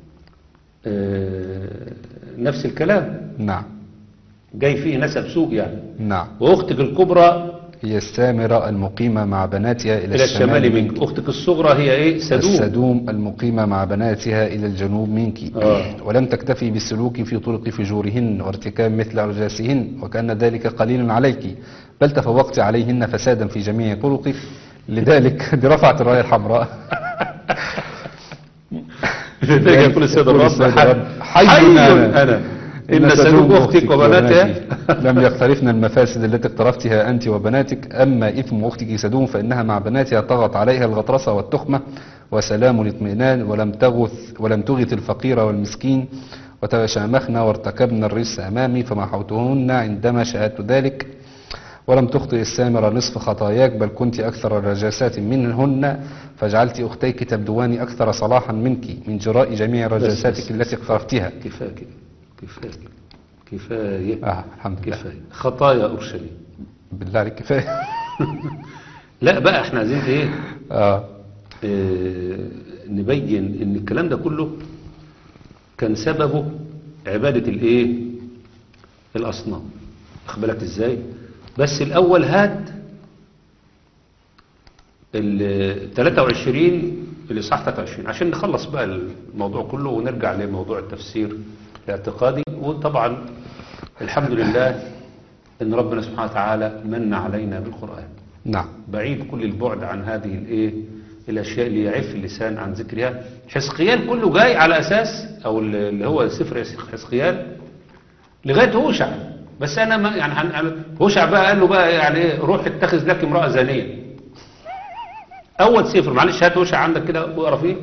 آه، نفس الكلام نعم جاي فيه نسب سوء يعني نعم واختك الكبرى هي السامرة المقيمة مع بناتها إلى, الى الشمال منك اختك الصغرى هي ايه سدوم السدوم المقيمة مع بناتها إلى الجنوب منك آه. ولم تكتفي بالسلوك في طرق فجورهن وارتكاب مثل أرجاسهن وكأن ذلك قليل عليك بل تفوقت عليهن فسادا في جميع طرقك لذلك دي رفعت الراية الحمراء لذلك يقول السيد يقول الرب السيد حي الرب، حي حي انا, أنا. ان سدوم اختك وبناتها لم يقترفن المفاسد التي اقترفتها أنت وبناتك أما إثم أختك سدوم فإنها مع بناتها طغت عليها الغطرسة والتخمة وسلام الاطمئنان ولم تغث ولم تغث الفقير والمسكين وتشامخن وارتكبن الرجس أمامي فمحوتهن عندما شاهدت ذلك ولم تخطئ السامرة نصف خطاياك بل كنت أكثر الرجاسات منهن فجعلت أختيك تبدوان أكثر صلاحا منك من جراء جميع رجاساتك التي اقترفتها كفايه كده كفايه كفايه آه الحمد لله كفايه خطايا اورشليم بالله عليك كفاية لا بقى احنا عايزين ايه آه آه، نبين ان الكلام ده كله كان سببه عبادة الايه الاصنام واخد بالك ازاي بس الاول هات ال 23 الاصحاح 23 عشان نخلص بقى الموضوع كله ونرجع لموضوع التفسير الاعتقادي وطبعا الحمد لله ان ربنا سبحانه وتعالى من علينا بالقرآن نعم بعيد كل البعد عن هذه الايه الاشياء اللي يعف اللسان عن ذكرها حزقيال كله جاي على اساس او اللي هو سفر حزقيال لغايه هوشع بس انا ما يعني هن- هن- هوشع بقى قال له بقى يعني ايه روح اتخذ لك امراه زانيه اول سفر معلش هات وشع عندك كده واقرا فيه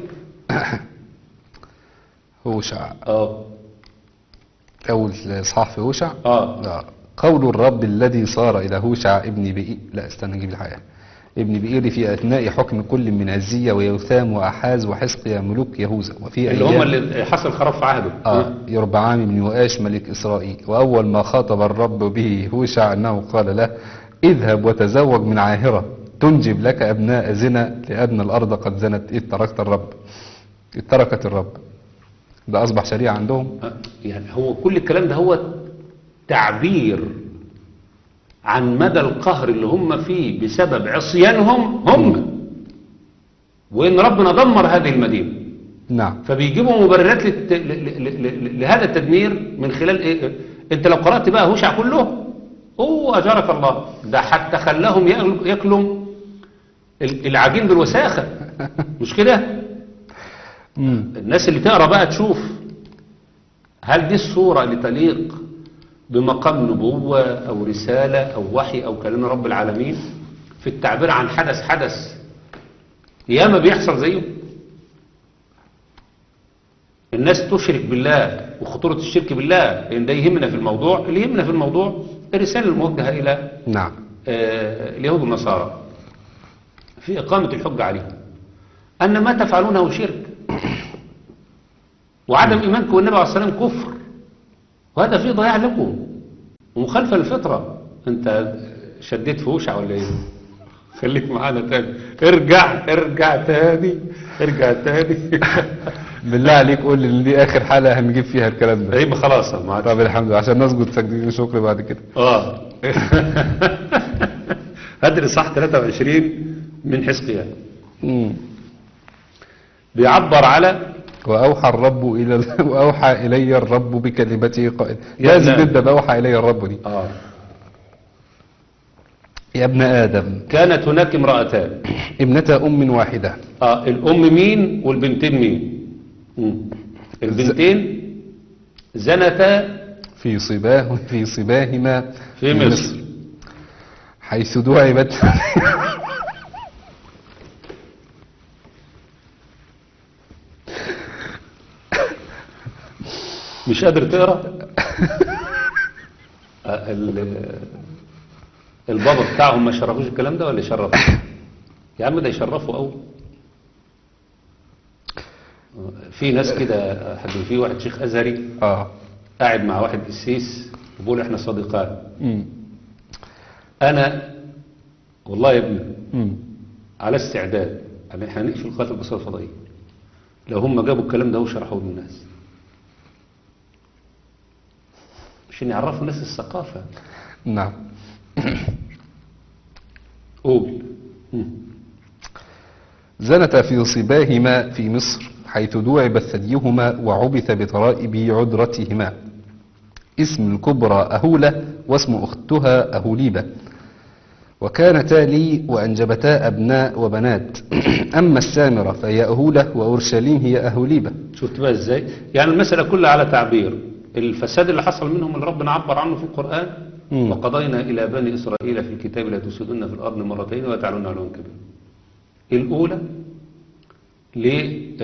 هوشع اه أول إصحاح في هوشع اه آه. قول الرب الذي صار إلى هوشع ابن بئير لا استنى نجيب الحقيقة ابن بئير في أثناء حكم كل من عزية ويوثام وأحاز وحزقيا ملوك يهوذا وفي اللي هم أيام اللي حصل خراب في عهده آه يربعام بن يؤاش ملك إسرائيل وأول ما خاطب الرب به هوشع أنه قال له اذهب وتزوج من عاهرة تنجب لك أبناء زنا لأن الأرض قد زنت إذ تركت الرب إذ تركت الرب ده أصبح شريعة عندهم آه، يعني هو كل الكلام ده هو تعبير عن مدى القهر اللي هم فيه بسبب عصيانهم هم وان ربنا دمر هذه المدينه نعم فبيجيبوا مبررات للت... ل... ل... ل... لهذا التدمير من خلال ايه انت لو قرات بقى هوشع كله هو اجرك الله ده حتى خلاهم ياكلوا ياكلوا ال- العجين بالوساخه مش كده مم. الناس اللي تقرا بقى تشوف هل دي الصورة اللي تليق بمقام نبوة أو رسالة أو وحي أو كلام رب العالمين في التعبير عن حدث حدث ياما بيحصل زيه الناس تشرك بالله وخطورة الشرك بالله لأن ده يهمنا في الموضوع اللي يهمنا في الموضوع الرسالة الموجهة إلى نعم آه، اليهود والنصارى في إقامة الحجة عليهم أن ما تفعلونه شرك وعدم إيمانكم بالنبي عليه الصلاة والسلام كفر وهذا فيه ضياع لكم ومخالفة للفطرة أنت شديت في وشع ولا إيه؟ خليك معانا تاني ارجع ارجع تاني ارجع تاني بالله عليك قول لي ان دي اخر حلقه هنجيب فيها الكلام ده يبقى خلاص ما عادش طب الحمد لله عشان نسجد سجدين شكر بعد كده اه هدري صح 23 من حزقيال مم. بيعبر على واوحى الرب الى واوحى الي الرب بكلمته قائل يا لازم ابن- تبدا باوحى الي الرب دي اه يا ابن ادم كانت هناك امرأتان ابنة ام واحده اه الام مين والبنتين مين مم. البنتين زنتا في صباه في صباهما في مصر حيث دعبت مش قادر تقرا آه، ال- البابا بتاعهم ما شرفوش الكلام ده ولا يشرف يا عم ده يشرفوا قوي في ناس كده حد في واحد شيخ ازهري اه قاعد مع واحد قسيس وبيقول احنا صديقان مم. انا والله يا ابني مم. على استعداد يعني احنا هنقفل قناه البصره الفضائيه لو هم جابوا الكلام ده وشرحوه للناس عشان يعرفوا الناس الثقافه نعم قول مم. زنتا في صباهما في مصر حيث دعبت ثديهما وعبث بطرائب عذرتهما اسم الكبرى أهولة واسم أختها أهوليبة وكانتا لي وأنجبتا أبناء وبنات أما السامرة فهي أهولة وأورشليم هي أهوليبة شفت بقى ازاي يعني المسألة كلها على تعبير الفساد اللي حصل منهم اللي ربنا عبر عنه في القرآن مم. وقضينا إلى بني إسرائيل في الكتاب لا تفسدن في الأرض مرتين وتعلن علوم كبير الأولى لل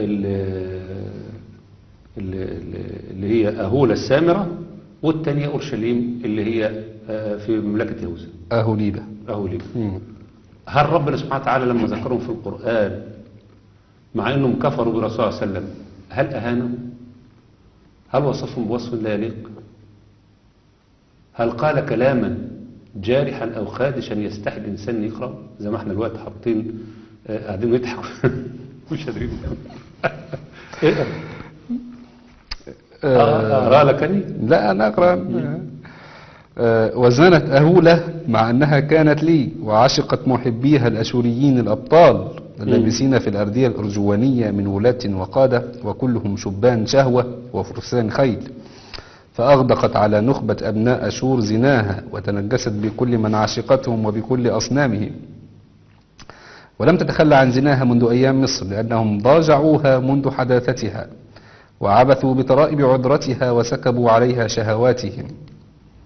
اللي هي أهولة السامرة والثانية أورشليم اللي هي آه، في مملكة يهوذا أهوليبة أهوليم مم. هل ربنا سبحانه وتعالى لما ذكرهم في القرآن مع أنهم كفروا برسول الله صلى الله عليه وسلم هل أهانهم هل وصفهم بوصف لا يليق هل قال كلاما جارحا أو خادشا يستحي الإنسان أن يقرأ زي ما احنا الوقت حاطين آه، قاعدين نضحك مش قادرين اقرأ آه أقرأ لك أني لا أنا أقرأ آه، وزنت أهولة مع أنها كانت لي وعشقت محبيها الأشوريين الأبطال اللابسين في الأردية الأرجوانية من ولاة وقادة وكلهم شبان شهوة وفرسان خيل فأغدقت على نخبة أبناء أشور زناها وتنجست بكل من عشقتهم وبكل أصنامهم ولم تتخلى عن زناها منذ أيام مصر لأنهم ضاجعوها منذ حداثتها وعبثوا بطرائب عذرتها وسكبوا عليها شهواتهم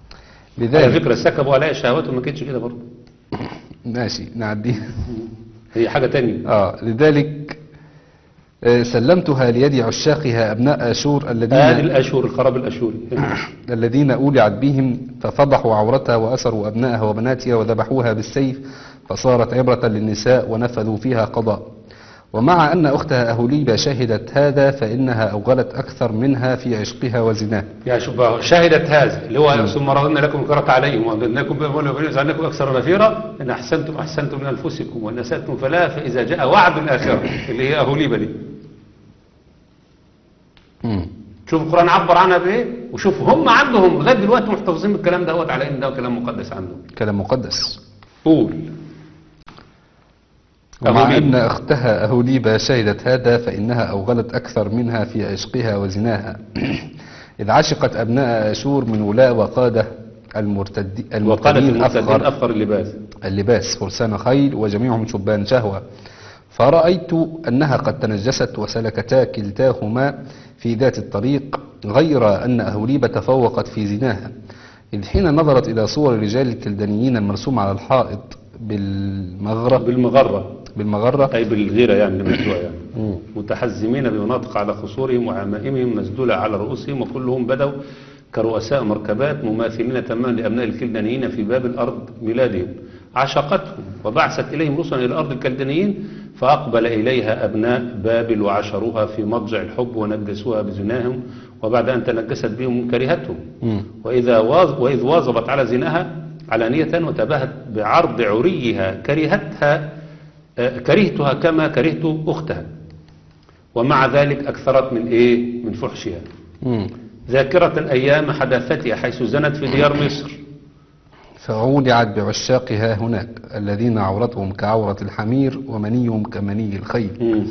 على لذلك فكرة سكبوا عليها شهواتهم ما كانتش كده برضه ماشي نعدي هي حاجة تانية آه لذلك آه، سلمتها ليد عشاقها أبناء آشور آل الذين الأشهر الخراب الأشوري الذين أولعت بهم ففضحوا عورتها وأسروا أبنائها وبناتها وذبحوها بالسيف فصارت عبرة للنساء ونفذوا فيها قضاء ومع أن أختها أهوليبة شهدت هذا فإنها أوغلت أكثر منها في عشقها وزناها يا شوف بقى، شهدت هذا اللي هو ثم ردنا لكم الكرة عليهم وأمددناكم بأموال وبنين وجعلناكم أكثر نفيرا إن أحسنتم أحسنتم لأنفسكم وإن أسأتم فلا فإذا جاء وعد الآخرة اللي هي أهوليبة دي مم. شوف القرآن عبر عنها بإيه وشوف هم عندهم لغاية دلوقتي محتفظين بالكلام دوت على إن ده كلام مقدس عندهم كلام مقدس قول ومع أهوليبة. أن أختها أهوليبة شهدت هذا فإنها أوغلت أكثر منها في عشقها وزناها إذ عشقت أبناء أشور من ولاء وقادة المرتد وقالت المرتدين المرتدين أفخر أفخر اللباس اللباس فرسان خيل وجميعهم شبان شهوة فرأيت أنها قد تنجست وسلكتا كلتاهما في ذات الطريق غير أن أهوليب تفوقت في زناها إذ حين نظرت إلى صور الرجال الكلدانيين المرسوم على الحائط بالمغرة بالمغرة بالمغرة أي بالغيرة يعني المجدوع يعني متحزمين بمناطق على خصورهم وعمائمهم مسدولة على رؤوسهم وكلهم بدوا كرؤساء مركبات مماثلين تماما لأبناء الكلدانيين في باب الأرض ميلادهم عشقتهم وبعثت إليهم رسلا إلى أرض الكلدانيين فأقبل إليها أبناء بابل وعشروها في مضجع الحب ونجسوها بزناهم وبعد أن تنجست بهم كرهتهم مم. وإذا واظ وإذ واظبت على زناها علانية وتباهت بعرض عريها كرهتها آه، كرهتها كما كرهت أختها ومع ذلك أكثرت من إيه من فحشها مم. ذاكرة أيام حداثتها حيث زنت في ديار مصر فعودعت بعشاقها هناك الذين عورتهم كعورة الحمير ومنيهم كمني الخيل مم.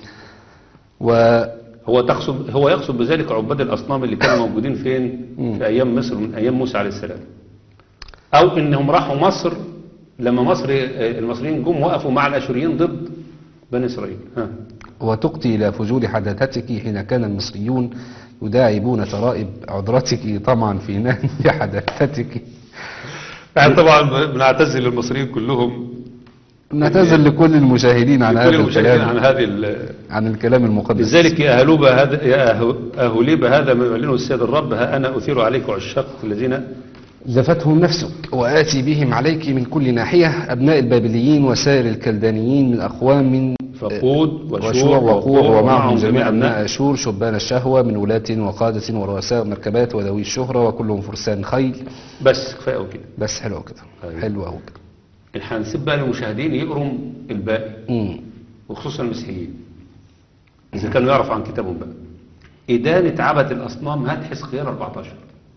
و هو تقصد هو يقصد بذلك عباد الأصنام اللي كانوا موجودين فين في أيام مصر من أيام موسى عليه السلام أو إنهم راحوا مصر لما مصر آه، المصريين جم وقفوا مع الأشوريين ضد بني إسرائيل ها وتقتي إلى فجور حداثتك حين كان المصريون يداعبون ترائب عذرتك طمعا في نهي حداثتك يعني طبعا بنعتذر للمصريين كلهم نعتذر لكل المشاهدين عن هذا كل المشاهدين عن الكلام هذه ال- عن الكلام المقدس لذلك يا أهلوبة هذا يا أهو- أهوليبة هذا ما يعلنه السيد الرب ها أنا أثير عليك عشاق الذين زفتهم نفسك وآتي بهم عليك من كل ناحية أبناء البابليين وسائر الكلدانيين من أقوام من فقود وشوع وشوع وقوع ومعهم جميع أبناء أبناء أشور شبان الشهوة من ولاة وقادة ورؤساء مركبات وذوي الشهرة وكلهم فرسان خيل بس كفاية أوي كده بس حلو كده أيوة. حلو أوي كده احنا هنسيب بقى للمشاهدين يقروا الباقي مم. وخصوصا المسيحيين إذا كانوا يعرفوا عن كتابهم بقى إدانة عبد الأصنام هات حزقيال 14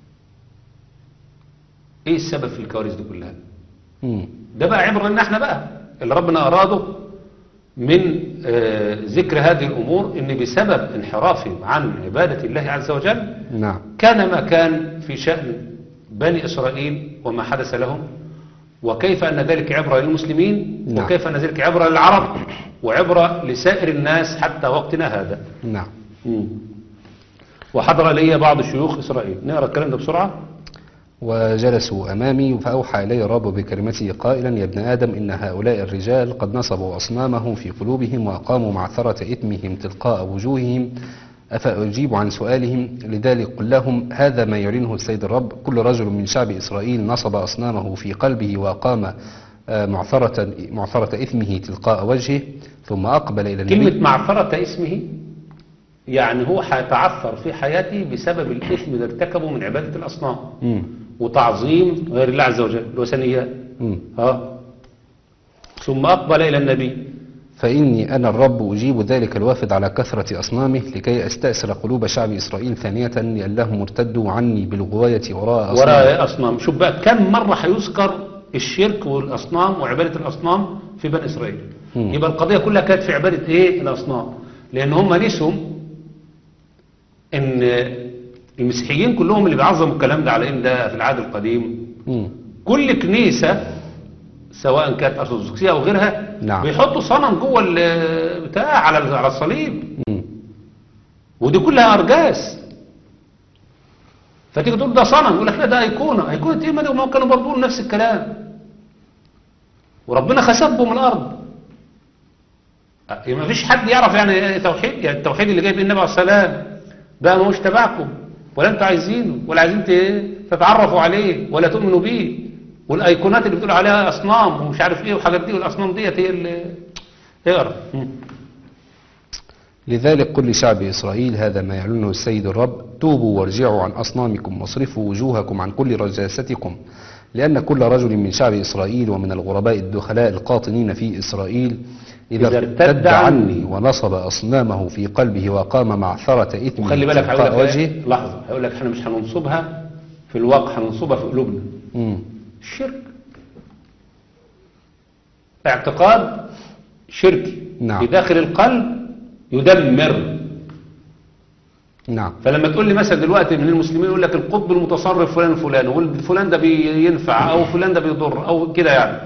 إيه السبب في الكوارث دي كلها مم. ده بقى عبرة لنا احنا بقى اللي ربنا أراده من آه، ذكر هذه الأمور إن بسبب انحرافهم عن عبادة الله عز وجل نعم كان ما كان في شأن بني إسرائيل وما حدث لهم وكيف أن ذلك عبرة للمسلمين نعم. وكيف أن ذلك عبرة للعرب وعبرة لسائر الناس حتى وقتنا هذا نعم مم. وحضر لي بعض شيوخ إسرائيل نقرأ الكلام ده بسرعة وجلسوا أمامي فأوحى إلي الرب بكلمته قائلا يا ابن آدم إن هؤلاء الرجال قد نصبوا أصنامهم في قلوبهم وأقاموا معثرة إثمهم تلقاء وجوههم أفأجيب عن سؤالهم لذلك قل لهم هذا ما يعلنه السيد الرب كل رجل من شعب إسرائيل نصب أصنامه في قلبه وأقام آه، معثرة, معثرة إثمه تلقاء وجهه ثم أقبل إلى النبي كلمة معثرة اسمه يعني هو هيتعثر في حياته بسبب الإثم اللي ارتكبه من عبادة الأصنام مم. وتعظيم غير الله عز وجل الوثنيات مم. ها ثم أقبل إلى النبي فإني أنا الرب أجيب ذلك الوافد على كثرة أصنامه لكي أستأسر قلوب شعب إسرائيل ثانية لأنهم ارتدوا عني بالغواية وراء أصنام وراء أصنام شوف بقى كم مرة هيذكر الشرك والأصنام وعبادة الأصنام في بني إسرائيل مم. يبقى القضية كلها كانت في عبادة إيه الأصنام لأن هم نسوا إن المسيحيين كلهم اللي بيعظموا الكلام ده على إن ده في العهد القديم مم. كل كنيسة سواء كانت أرثوذكسية أو غيرها نعم. بيحطوا صنم جوه ال- بتاع على على الصليب مم. ودي كلها أرجاس فتيجي تقول ده صنم يقول لك لا ده أيقونة أيقونة إيه ما ده؟ ما هم كانوا برضو نفس الكلام وربنا خسفهم الأرض أه، ما فيش حد يعرف يعني إيه توحيد يعني التوحيد اللي جايب النبي عليه السلام بقى ما هوش تبعكم ولا انتوا عايزينه ولا عايزين ت- تتعرفوا عليه ولا تؤمنوا بيه والايقونات اللي بتقولوا عليها اصنام ومش عارف ايه والحاجات دي والاصنام ديت هي اللي اقرا مم. لذلك قل لشعب إسرائيل هذا ما يعلنه السيد الرب توبوا وارجعوا عن أصنامكم واصرفوا وجوهكم عن كل رجاستكم لأن كل رجل من شعب إسرائيل ومن الغرباء الدخلاء القاطنين في إسرائيل إذا إذا ارتد ارتد عني عني ونصب أصنامه في قلبه وقام معثرة إثم وخلي بالك هيقول تلقاء لك وجهه إيه؟ لحظه هيقول لك احنا مش هننصبها في الواقع هننصبها في قلوبنا مم. الشرك اعتقاد شركي نعم. في داخل القلب يدمر نعم فلما تقول لي مثلا دلوقتي من المسلمين يقول لك القطب المتصرف فلان فلان وفلان ده بينفع او فلان ده بيضر او كده يعني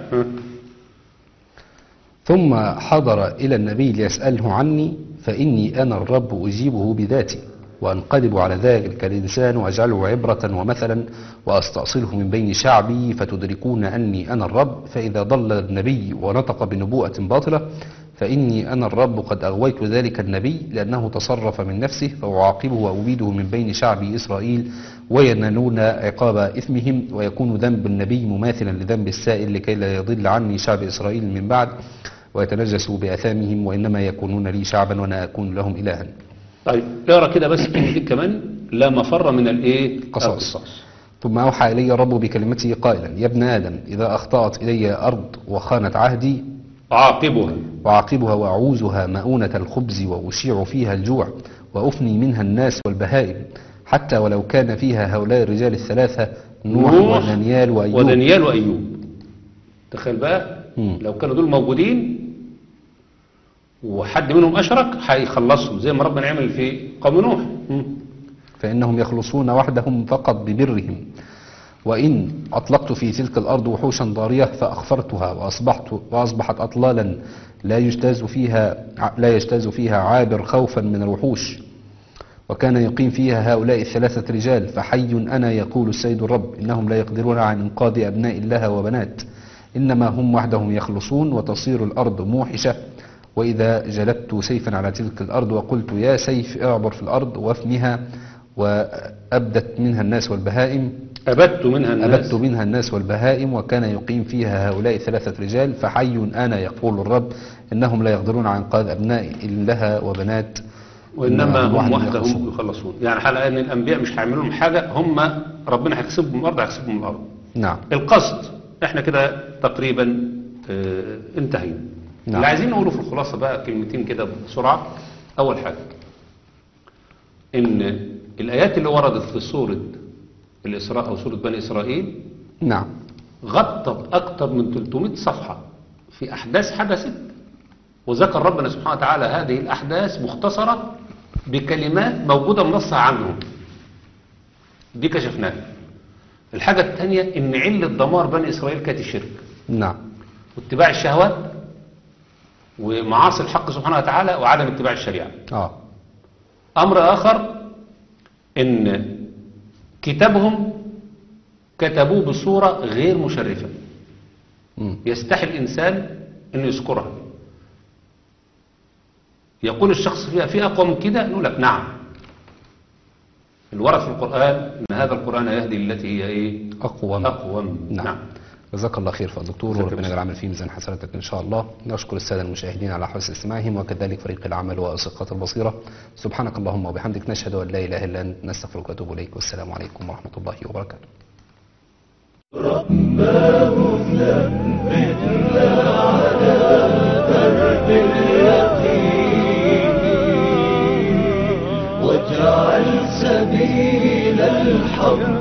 ثم حضر إلى النبي ليسأله عني فإني أنا الرب أجيبه بذاتي وأنقلب على ذلك الإنسان وأجعله عبرة ومثلا وأستأصله من بين شعبي فتدركون أني أنا الرب فإذا ضل النبي ونطق بنبوءة باطلة فإني أنا الرب قد أغويت ذلك النبي لأنه تصرف من نفسه فأعاقبه وأبيده من بين شعبي إسرائيل وينالون عقاب إثمهم ويكون ذنب النبي مماثلا لذنب السائل لكي لا يضل عني شعب إسرائيل من بعد ويتنجسوا بأثامهم وإنما يكونون لي شعبا وأنا أكون لهم إلها طيب اقرا كده بس دي كمان لا مفر من الايه قصاص ثم أوحى إلي الرب بكلمته قائلا يا ابن آدم إذا أخطأت إلي أرض وخانت عهدي عاقبها وعاقبها وأعوزها مؤونة الخبز وأشيع فيها الجوع وأفني منها الناس والبهائم حتى ولو كان فيها هؤلاء الرجال الثلاثة نوح ودانيال وأيوب ودانيال وايوب تخيل بقى مم. لو كانوا دول موجودين وحد منهم اشرك هيخلصهم زي ما ربنا عمل في قوم نوح مم. فإنهم يخلصون وحدهم فقط ببرهم وإن أطلقت في تلك الأرض وحوشا ضارية فأخفرتها وأصبحت وأصبحت أطلالا لا يجتاز فيها لا يجتاز فيها عابر خوفا من الوحوش وكان يقيم فيها هؤلاء الثلاثة رجال فحي أنا يقول السيد الرب إنهم لا يقدرون عن إنقاذ أبناء الله وبنات إنما هم وحدهم يخلصون وتصير الأرض موحشة وإذا جلبت سيفا على تلك الأرض وقلت يا سيف اعبر في الأرض وافنها وأبدت منها الناس والبهائم ابدت منها الناس أبدت منها الناس والبهائم وكان يقيم فيها هؤلاء ثلاثة رجال فحي أنا يقول الرب إنهم لا يقدرون عن إنقاذ أبناء لها وبنات وانما هم وحدهم وحدهم يخلصون. يخلصون يعني حلقه ان الانبياء مش هيعملوا لهم حاجه هم ربنا هيكسبهم من الارض هيكسبهم من الارض نعم القصد احنا كده تقريبا اه انتهينا نعم. اللي عايزين نقوله في الخلاصة بقى كلمتين كده بسرعة أول حاجة إن الآيات اللي وردت في سورة الإسراء أو سورة بني إسرائيل نعم غطت أكثر من 300 صفحة في أحداث حدثت وذكر ربنا سبحانه وتعالى هذه الأحداث مختصرة بكلمات موجودة منصة عنهم دي كشفناها الحاجة الثانية إن علة دمار بني إسرائيل كانت الشرك نعم واتباع الشهوات ومعاصي الحق سبحانه وتعالى وعدم اتباع الشريعة آه أمر آخر إن كتابهم كتبوه بصورة غير مشرفة مم. يستحي الإنسان أنه يذكرها يقول الشخص فيها في أقوى من كده نقول لك نعم الورد في القرآن أن هذا القرآن يهدي التي هي إيه أقوى أقوم نعم. نعم جزاك الله خير فضل دكتور جزاك وربنا الله. يجعل العمل في ميزان حسناتك إن شاء الله نشكر السادة المشاهدين على حسن استماعهم وكذلك فريق العمل وأسقة البصيرة سبحانك اللهم وبحمدك نشهد أن لا إله إلا أنت نستغفرك ونتوب إليك والسلام عليكم ورحمة الله وبركاته واجعل سبيل الحق